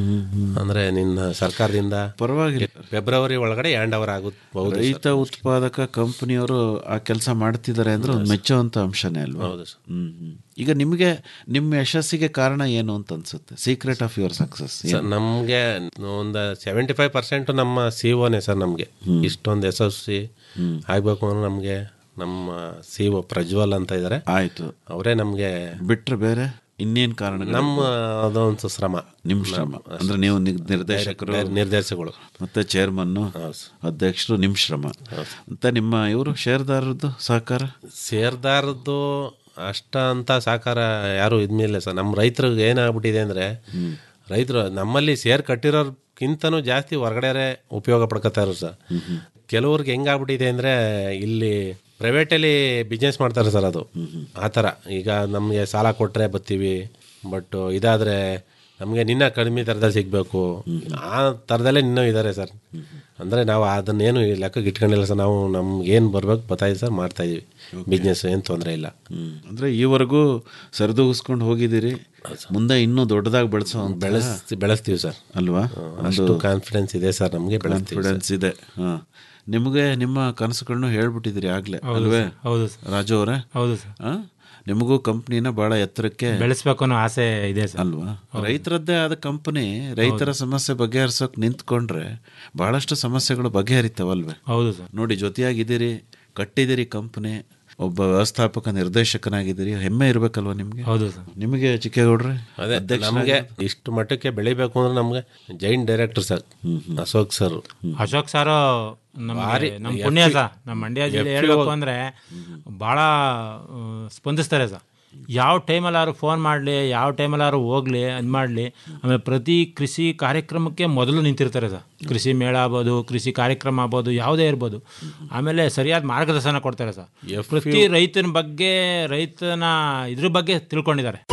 ಅಂದ್ರೆ ನಿನ್ನ ಸರ್ಕಾರದಿಂದ ಪರವಾಗಿಲ್ಲ ಫೆಬ್ರವರಿ ಒಳಗಡೆ ಹ್ಯಾಂಡ್ ಓವರ್ ಆಗುತ್ತೆ ರೈತ ಉತ್ಪಾದಕ ಕಂಪನಿಯವರು ಆ ಕೆಲಸ ಮಾಡ್ತಿದ್ದಾರೆ ಅಂದ್ರೆ ಒಂದು ಮೆಚ್ಚುವಂತ ಅಂಶನೇ ಅಲ್ವಾ ಹೌದು ಸರ್ ಹ್ಮ್ ಹ್ಮ್. ಈಗ ನಿಮಗೆ ನಿಮ್ಮ ಯಶಸ್ಸಿಗೆ ಕಾರಣ ಏನು ಅಂತ ಅನ್ಸುತ್ತೆ secret of your success sir ನಮಗೆ ಒಂದು ಸೆವೆಂಟಿ ಫೈವ್ ಪರ್ಸೆಂಟ್ ನಮ್ಮ ಸಿ ಒನೇ ಸರ್ ನಮಗೆ ಇಷ್ಟೊಂದು ಯಶಸ್ವಿ ಆಗಬೇಕು ಅಂದ್ರೆ ನಮಗೆ ನಮ್ಮ ಸಿ ಒ ಪ್ರಜ್ವಲ್ ಅಂತ ಇದ್ದಾರೆ ಆಯ್ತು ಅವರೇ ನಮಗೆ ಬಿಟ್ರೆ ಬೇರೆ ಇನ್ನೇನ್ ಕಾರಣ ನಮ್ಮ ಅದೊಂದು ಶ್ರಮ ನಿಮ್ ಶ್ರಮ ಅಂದ್ರೆ ನೀವು ನಿ- ನಿರ್ದೇಶಕರು ನಿರ್ದೇಶಕಗಳು ಮತ್ತೆ ಚೇರ್ಮನ್ ಅಧ್ಯಕ್ಷರು ನಿಮ್ ಶ್ರಮ ಮತ್ತೆ ನಿಮ್ಮ ಇವರು ಷೇರ್ದಾರದ್ದು ಸಹಕಾರ ಸೇರ್ದಾರದ್ದು ಅಷ್ಟ ಅಂತ ಸಾಕಾರ ಯಾರು ಇದ್ಮೇಲೆ ಸರ್ ನಮ್ಮ ರೈತರಿಗೆ ಏನಾಗ್ಬಿಟ್ಟಿದೆ ಅಂದರೆ ರೈತರು ನಮ್ಮಲ್ಲಿ ಸೇರ್ ಕಟ್ಟಿರೋರ್ಕಿಂತನೂ ಜಾಸ್ತಿ ಹೊರಗಡೆ ಉಪಯೋಗ ಪಡ್ಕೋತಾರೆ ಸರ್ ಕೆಲವ್ರಿಗೆ ಹೆಂಗಾಗ್ಬಿಟ್ಟಿದೆ ಅಂದರೆ ಇಲ್ಲಿ ಪ್ರೈವೇಟಲ್ಲಿ ಬಿಸ್ನೆಸ್ ಮಾಡ್ತಾರೆ ಸರ್ ಅದು ಆ ಥರ ಈಗ ನಮಗೆ ಸಾಲ ಕೊಟ್ಟರೆ ಬರ್ತೀವಿ ಬಟ್ ಇದಾದರೆ ನಮಗೆ ನಿನ್ನ ಕಡಿಮೆ ಥರದಲ್ಲಿ ಸಿಗಬೇಕು ಆ ಥರದಲ್ಲೇ ಇನ್ನೂ ಇದ್ದಾರೆ ಸರ್ ಅಂದರೆ ನಾವು ಅದನ್ನೇನು ಲೆಕ್ಕಕ್ಕೆ ಇಟ್ಕೊಂಡಿಲ್ಲ ಸರ್ ನಾವು ನಮ್ಗೆ ಏನು ಬರ್ಬೇಕು ಬರ್ತಾಯಿದೆ ಸರ್ ಮಾಡ್ತಾ ಇದೀವಿ ಬಿಸ್ನೆಸ್ ಏನು ತೊಂದರೆ ಇಲ್ಲ ಅಂದ್ರೆ ಈವರೆಗೂ ಸರಿದೂಗಿಸ್ಕೊಂಡು ಹೋಗಿದ್ದೀರಿ ಮುಂದೆ ಇನ್ನೂ ದೊಡ್ಡದಾಗಿ ಬೆಳೆಸೋ ಬೆಳೆಸ್ ಬೆಳೆಸ್ತೀವಿ ಸರ್ ಅಲ್ವಾ ಅಷ್ಟು ಕಾನ್ಫಿಡೆನ್ಸ್ ಇದೆ ಸರ್ ನಮಗೆ ಬೆಳೆಸ್ತೀವಿ ಕಾನ್ಫಿಡೆನ್ಸ್ ಇದೆ ಹಾ ನಿಮಗೆ ನಿಮ್ಮ ಕನಸುಗಳನ್ನು ಹೇಳ್ಬಿಟ್ಟಿದ್ದೀರಿ ಆಗ್ಲೇ ಅಲ್ವೇ ಹೌದು ರಾಜು ಅವರೇ ಹೌದು ಸರ್ ಆ? ನಿಮಗೂ ಕಂಪ್ನಿನ ಬಹಳ ಎತ್ತರಕ್ಕೆ ಬೆಳೆಸ್ಬೇಕು ಅನ್ನೋ ಆಸೆ ಇದೆ ಸರ್ ಅಲ್ವಾ ರೈತರದ್ದೇ ಆದ ಕಂಪನಿ ರೈತರ ಸಮಸ್ಯೆ ಬಗೆಹರಿಸೋಕೆ ನಿಂತ್ಕೊಂಡ್ರೆ ಬಹಳಷ್ಟು ಸಮಸ್ಯೆಗಳು ಬಗೆಹರಿತಾವಲ್ವೇ ಹೌದು ಸರ್ ನೋಡಿ ಜೊತೆಯಾಗಿದ್ದೀರಿ ಕಟ್ಟಿದಿರಿ ಕಂಪನಿ ಒಬ್ಬ ವ್ಯವಸ್ಥಾಪಕ ನಿರ್ದೇಶಕನಾಗಿದ್ದೀರಿ ಹೆಮ್ಮೆ ಇರ್ಬೇಕಲ್ವಾ ನಿಮ್ಗೆ ಹೌದು ಸರ್ ನಿಮಗೆ ಚಿಕ್ಕೇಗೌಡ್ರೆ ಅದೇ ನಮಗೆ ಇಷ್ಟು ಮಟ್ಟಕ್ಕೆ ಬೆಳಿಬೇಕು ಅಂದ್ರೆ ನಮಗೆ joint director sir Ashok sir Ashok sir ನಮ್ಮ ಭಾರಿ ನಮ್ಮ FP ಪುಣ್ಯ ಸರ್ ನಮ್ಮ ಮಂಡ್ಯ ಜಿಲ್ಲೆ FP ಹೇಳ್ಬೇಕು ಅಂದ್ರೆ ಭಾಳ ಸ್ಪಂದಿಸ್ತಾರೆ ಸರ್ ಯಾವ ಟೈಮಲ್ಲಾದ್ರು ಫೋನ್ ಮಾಡಲಿ ಯಾವ ಟೈಮಲ್ಲಾದ್ರು ಹೋಗ್ಲಿ ಅದು ಮಾಡಲಿ ಆಮೇಲೆ ಪ್ರತಿ ಕೃಷಿ ಕಾರ್ಯಕ್ರಮಕ್ಕೆ ಮೊದಲು ನಿಂತಿರ್ತಾರೆ ಸರ್ ಕೃಷಿ ಮೇಳ ಆಗ್ಬೋದು ಕೃಷಿ ಕಾರ್ಯಕ್ರಮ ಆಗ್ಬೋದು ಯಾವುದೇ ಇರ್ಬೋದು ಆಮೇಲೆ ಸರಿಯಾದ ಮಾರ್ಗದರ್ಶನ ಕೊಡ್ತಾರೆ ಸರ್ ಪ್ರತಿ ರೈತನ ಬಗ್ಗೆ ರೈತನ ಇದ್ರ ಬಗ್ಗೆ ತಿಳ್ಕೊಂಡಿದ್ದಾರೆ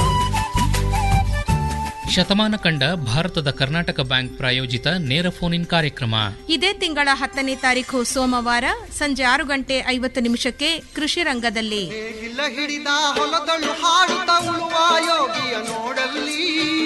ಶತಮಾನ ಕಂಡ ಭಾರತದ ಕರ್ನಾಟಕ ಬ್ಯಾಂಕ್ ಪ್ರಾಯೋಜಿತ ನೇರ ಫೋನ್ ಇನ್ ಕಾರ್ಯಕ್ರಮ ಇದೇ ತಿಂಗಳ ಹತ್ತನೇ ತಾರೀಕು ಸೋಮವಾರ ಸಂಜೆ ಆರು ಗಂಟೆ ಐವತ್ತು ನಿಮಿಷಕ್ಕೆ ಕೃಷಿ ರಂಗದಲ್ಲಿ ಇಲ್ಲ ಹಿಡಿದ ಹೊಲದಳು ಹಾಡುತ್ತ ಉಳುವ ಯೋಗಿಯ ನೋಡಲ್ಲಿ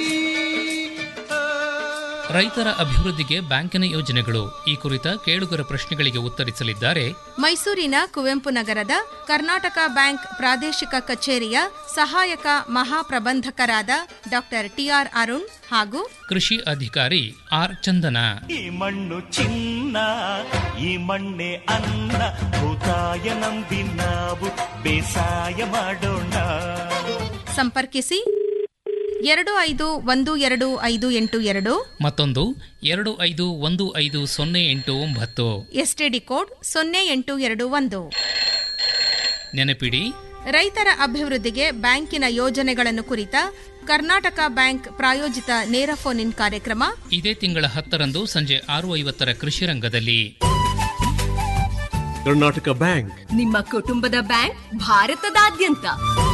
ರೈತರ ಅಭಿವೃದ್ಧಿಗೆ ಬ್ಯಾಂಕಿನ ಯೋಜನೆಗಳು ಈ ಕುರಿತ ಕೇಳುಗರ ಪ್ರಶ್ನೆಗಳಿಗೆ ಉತ್ತರಿಸಲಿದ್ದಾರೆ ಮೈಸೂರಿನ ಕುವೆಂಪು ನಗರದ ಕರ್ನಾಟಕ ಬ್ಯಾಂಕ್ ಪ್ರಾದೇಶಿಕ ಕಚೇರಿಯ ಸಹಾಯಕ ಮಹಾಪ್ರಬಂಧಕರಾದ ಡಾಕ್ಟರ್ ಟಿಆರ್ ಅರುಣ್ ಹಾಗೂ ಕೃಷಿ ಅಧಿಕಾರಿ ಆರ್ ಚಂದನ ಈ ಮಣ್ಣು ಚಿನ್ನ ಈ ಮಣ್ಣೆ ಅನ್ನ ಭೂತಾಯ ನಂಬಿ ನಾವು ಬೇಸಾಯ ಮಾಡೋಣ ಸಂಪರ್ಕಿಸಿ ಎರಡು ಐದು ಒಂದು ಎರಡು ಐದು ಎಂಟು ಎರಡು ಮತ್ತೊಂದು ಎರಡು ಐದು ಒಂದು ಐದು ಸೊನ್ನೆ ಎಂಟು ಒಂಬತ್ತು ಎಸ್ಟಿಡಿ ಕೋಡ್ ಸೊನ್ನೆ ಎಂಟು ಎರಡು ಒಂದು ನೆನಪಿಡಿ ರೈತರ ಅಭಿವೃದ್ಧಿಗೆ ಬ್ಯಾಂಕಿನ ಯೋಜನೆಗಳನ್ನು ಕುರಿತ ಕರ್ನಾಟಕ ಬ್ಯಾಂಕ್ ಪ್ರಾಯೋಜಿತ ನೇರ ಫೋನ್ ಇನ್ ಕಾರ್ಯಕ್ರಮ ಇದೇ ತಿಂಗಳ ಹತ್ತರಂದು ಸಂಜೆ ಆರು ಐವತ್ತರ ಕೃಷಿ ರಂಗದಲ್ಲಿ ಕರ್ನಾಟಕ ಬ್ಯಾಂಕ್ ನಿಮ್ಮ ಕುಟುಂಬದ ಬ್ಯಾಂಕ್ ಭಾರತದಾದ್ಯಂತ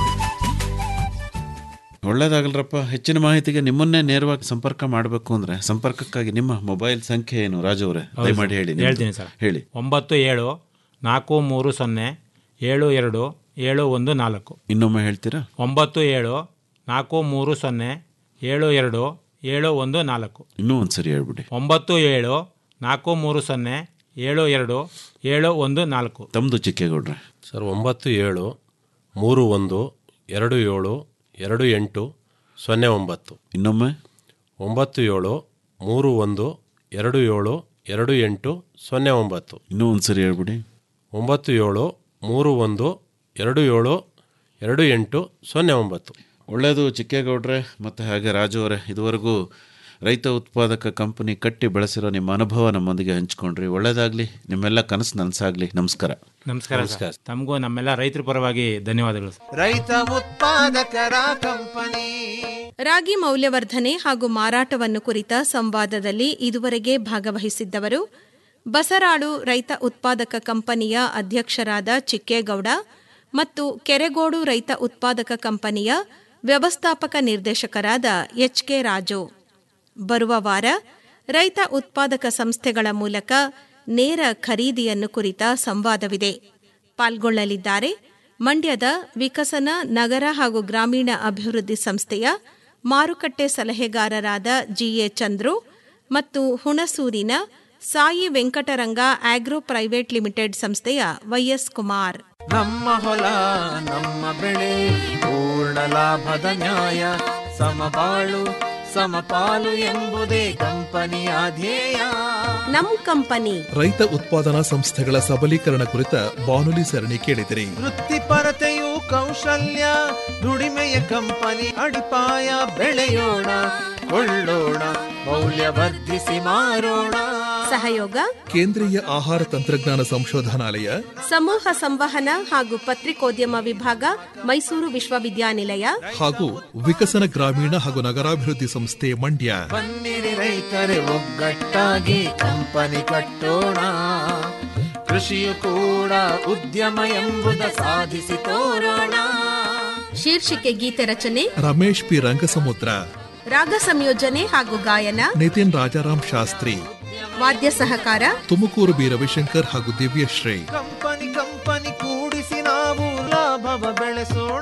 ಒಳ್ಳೇದಾಗಲ್ರಪ್ಪ ಹೆಚ್ಚಿನ ಮಾಹಿತಿಗೆ ನಿಮ್ಮನ್ನೇ ನೇರವಾಗಿ ಸಂಪರ್ಕ ಮಾಡಬೇಕು ಅಂದ್ರೆ ಸಂಪರ್ಕಕ್ಕಾಗಿ ನಿಮ್ಮ ಮೊಬೈಲ್ ಸಂಖ್ಯೆ ಏನು ರಾಜು ಅವರೇ ದಯಮಾಡಿ ಹೇಳಿ ನಿಮ್ದು. ಹೇಳ್ತೀನಿ ಸರ್ ಹೇಳಿ ಒಂಬತ್ತು ಏಳು ನಾಲ್ಕು ಮೂರು ಸೊನ್ನೆ ಏಳು ಎರಡು ಏಳು ಒಂದು ನಾಲ್ಕು ಇನ್ನೊಮ್ಮೆ ಹೇಳ್ತೀರಾ ಒಂಬತ್ತು ಏಳು ನಾಲ್ಕು ಮೂರು ಸೊನ್ನೆ ಏಳು ಎರಡು ಏಳು ಒಂದು ನಾಲ್ಕು ಇನ್ನೂ ಒಂದ್ಸರಿ ಹೇಳ್ಬಿಡಿ ಒಂಬತ್ತು ಏಳು ನಾಲ್ಕು ಮೂರು ಸೊನ್ನೆ ಏಳು ಎರಡು ಏಳು ಒಂದು ನಾಲ್ಕು ತಮ್ಮದು ಚಿಕ್ಕೇಗೌಡ್ರೆ ಸರ್ ಒಂಬತ್ತು ಏಳು ಮೂರು ಒಂದು ಎರಡು ಏಳು ಎರಡು ಎಂಟು ಸೊನ್ನೆ ಒಂಬತ್ತು ಇನ್ನೊಮ್ಮೆ ಒಂಬತ್ತು ಏಳು ಮೂರು ಒಂದು ಎರಡು ಏಳು ಎರಡು ಎಂಟು ಸೊನ್ನೆ ಒಂಬತ್ತು ಇನ್ನೂ ಒಂದ್ಸರಿ ಹೇಳ್ಬಿಡಿ ಒಂಬತ್ತು ಏಳು ಮೂರು ಒಂದು ಎರಡು ಏಳು ಎರಡು ಎಂಟು ಸೊನ್ನೆ ಒಂಬತ್ತು ಒಳ್ಳೆಯದು ಚಿಕ್ಕೇಗೌಡ್ರೆ ಮತ್ತು ಹಾಗೆ ರಾಜು ಅವರೇ ಇದುವರೆಗೂ ರೈತ ಉತ್ಪಾದಕ ಕಂಪನಿ ಕಟ್ಟಿ ಬೆಳೆಸಿರೋ ನಿಮ್ಮ ಅನುಭವ ನಮ್ಮೊಂದಿಗೆ ಹಂಚ್ಕೊಂಡ್ರಿ ಒಳ್ಳೇದಾಗಲಿ ನಿಮ್ಮೆಲ್ಲ ಕನಸು ನನಸಾಗಲಿ ನಮಸ್ಕಾರ ನಮಸ್ಕಾರ ಸರ್ ತಮಗೂ ನಮ್ಮೆಲ್ಲ ರೈತರ ಪರವಾಗಿ ಧನ್ಯವಾದಗಳು ಸರ್ ರೈತ ಉತ್ಪಾದಕರ ಕಂಪನಿ ರಾಗಿ ಮೌಲ್ಯವರ್ಧನೆ ಹಾಗೂ ಮಾರಾಟವನ್ನು ಕುರಿತ ಸಂವಾದದಲ್ಲಿ ಇದುವರೆಗೆ ಭಾಗವಹಿಸಿದ್ದವರು ಬಸರಾಳು ರೈತ ಉತ್ಪಾದಕ ಕಂಪನಿಯ ಅಧ್ಯಕ್ಷರಾದ ಚಿಕ್ಕೇಗೌಡ ಮತ್ತು ಕೆರೆಗೋಡು ರೈತ ಉತ್ಪಾದಕ ಕಂಪನಿಯ ವ್ಯವಸ್ಥಾಪಕ ನಿರ್ದೇಶಕರಾದ ಎಚ್ ಕೆ ರಾಜು ಬರುವ ವಾರ ರೈತ ಉತ್ಪಾದಕ ಸಂಸ್ಥೆಗಳ ಮೂಲಕ ನೇರ ಖರೀದಿಯನ್ನು ಕುರಿತ ಸಂವಾದವಿದೆ ಪಾಲ್ಗೊಳ್ಳಲಿದ್ದಾರೆ ಮಂಡ್ಯದ ವಿಕಸನ ನಗರ ಹಾಗೂ ಗ್ರಾಮೀಣ ಅಭಿವೃದ್ಧಿ ಸಂಸ್ಥೆಯ ಮಾರುಕಟ್ಟೆ ಸಲಹೆಗಾರರಾದ ಜಿಎ ಚಂದ್ರು ಮತ್ತು ಹುಣಸೂರಿನ Sai Venkataranga agro private limited ಸಂಸ್ಥೆಯ ವೈಎಸ್ ಕುಮಾರ್ ನಮ್ಮ ಹೊಲ ನಮ್ಮ ಬೆಳೆ ಪೂರ್ಣ ಲಾಭದ ನ್ಯಾಯ ಸಮಬಾಳು ಸಮಪಾಲು ಎಂಬುದೇ ಕಂಪನಿಯ ಧ್ಯೇಯ ನಮ್ ಕಂಪನಿ ರೈತ ಉತ್ಪಾದನಾ ಸಂಸ್ಥೆಗಳ ಸಬಲೀಕರಣ ಕುರಿತ ಬಾನುಲಿ ಸರಣಿ ಕೇಳಿದಿರಿ ವೃತ್ತಿಪರತೆಯು ಕೌಶಲ್ಯ ದುಡಿಮೆಯ ಕಂಪನಿ ಅಡಿಪಾಯ ಬೆಳೆಯೋಣ ಕೊಳ್ಳೋಣ ಮೌಲ್ಯವರ್ಧಿಸಿ ಮಾರೋಣ ಸಹಯೋಗ ಕೇಂದ್ರೀಯ ಆಹಾರ ತಂತ್ರಜ್ಞಾನ ಸಂಶೋಧನಾಲಯ ಸಮೂಹ ಸಂವಹನ ಹಾಗೂ ಪತ್ರಿಕೋದ್ಯಮ ವಿಭಾಗ ಮೈಸೂರು ವಿಶ್ವವಿದ್ಯಾನಿಲಯ ಹಾಗೂ ವಿಕಸನ ಗ್ರಾಮೀಣ ಹಾಗೂ ನಗರಾಭಿವೃದ್ಧಿ ಸಂಸ್ಥೆ ಮಂಡ್ಯ ಬನ್ನಿರಿ ರೈತರೆ ಒಗ್ಗಟ್ಟಾಗಿ ಕಂಪನಿ ಕಟ್ಟೋಣ ಕೃಷಿಯು ಕೂಡ ಉದ್ಯಮ ಎಂಬುದ ಸಾಧಿಸಿ ತೋರೋಣ ಶೀರ್ಷಿಕೆ ಗೀತೆ ರಚನೆ ರಮೇಶ್ ಪಿ ರಂಗಸಮುದ್ರ ರಾಗ ಸಂಯೋಜನೆ ಹಾಗೂ ಗಾಯನ ನಿತಿನ್ ರಾಜಾರಾಮ್ ಶಾಸ್ತ್ರಿ ವಾದ್ಯ ಸಹಕಾರ ತುಮಕೂರು ಬಿ ರವಿಶಂಕರ್ ಹಾಗೂ ದಿವ್ಯಶ್ರೀ ಕಂಪನಿ ಕಂಪನಿ ಕೂಡಿಸಿ ನಾವು ಲಾಭವ ಬೆಳೆಸೋಣ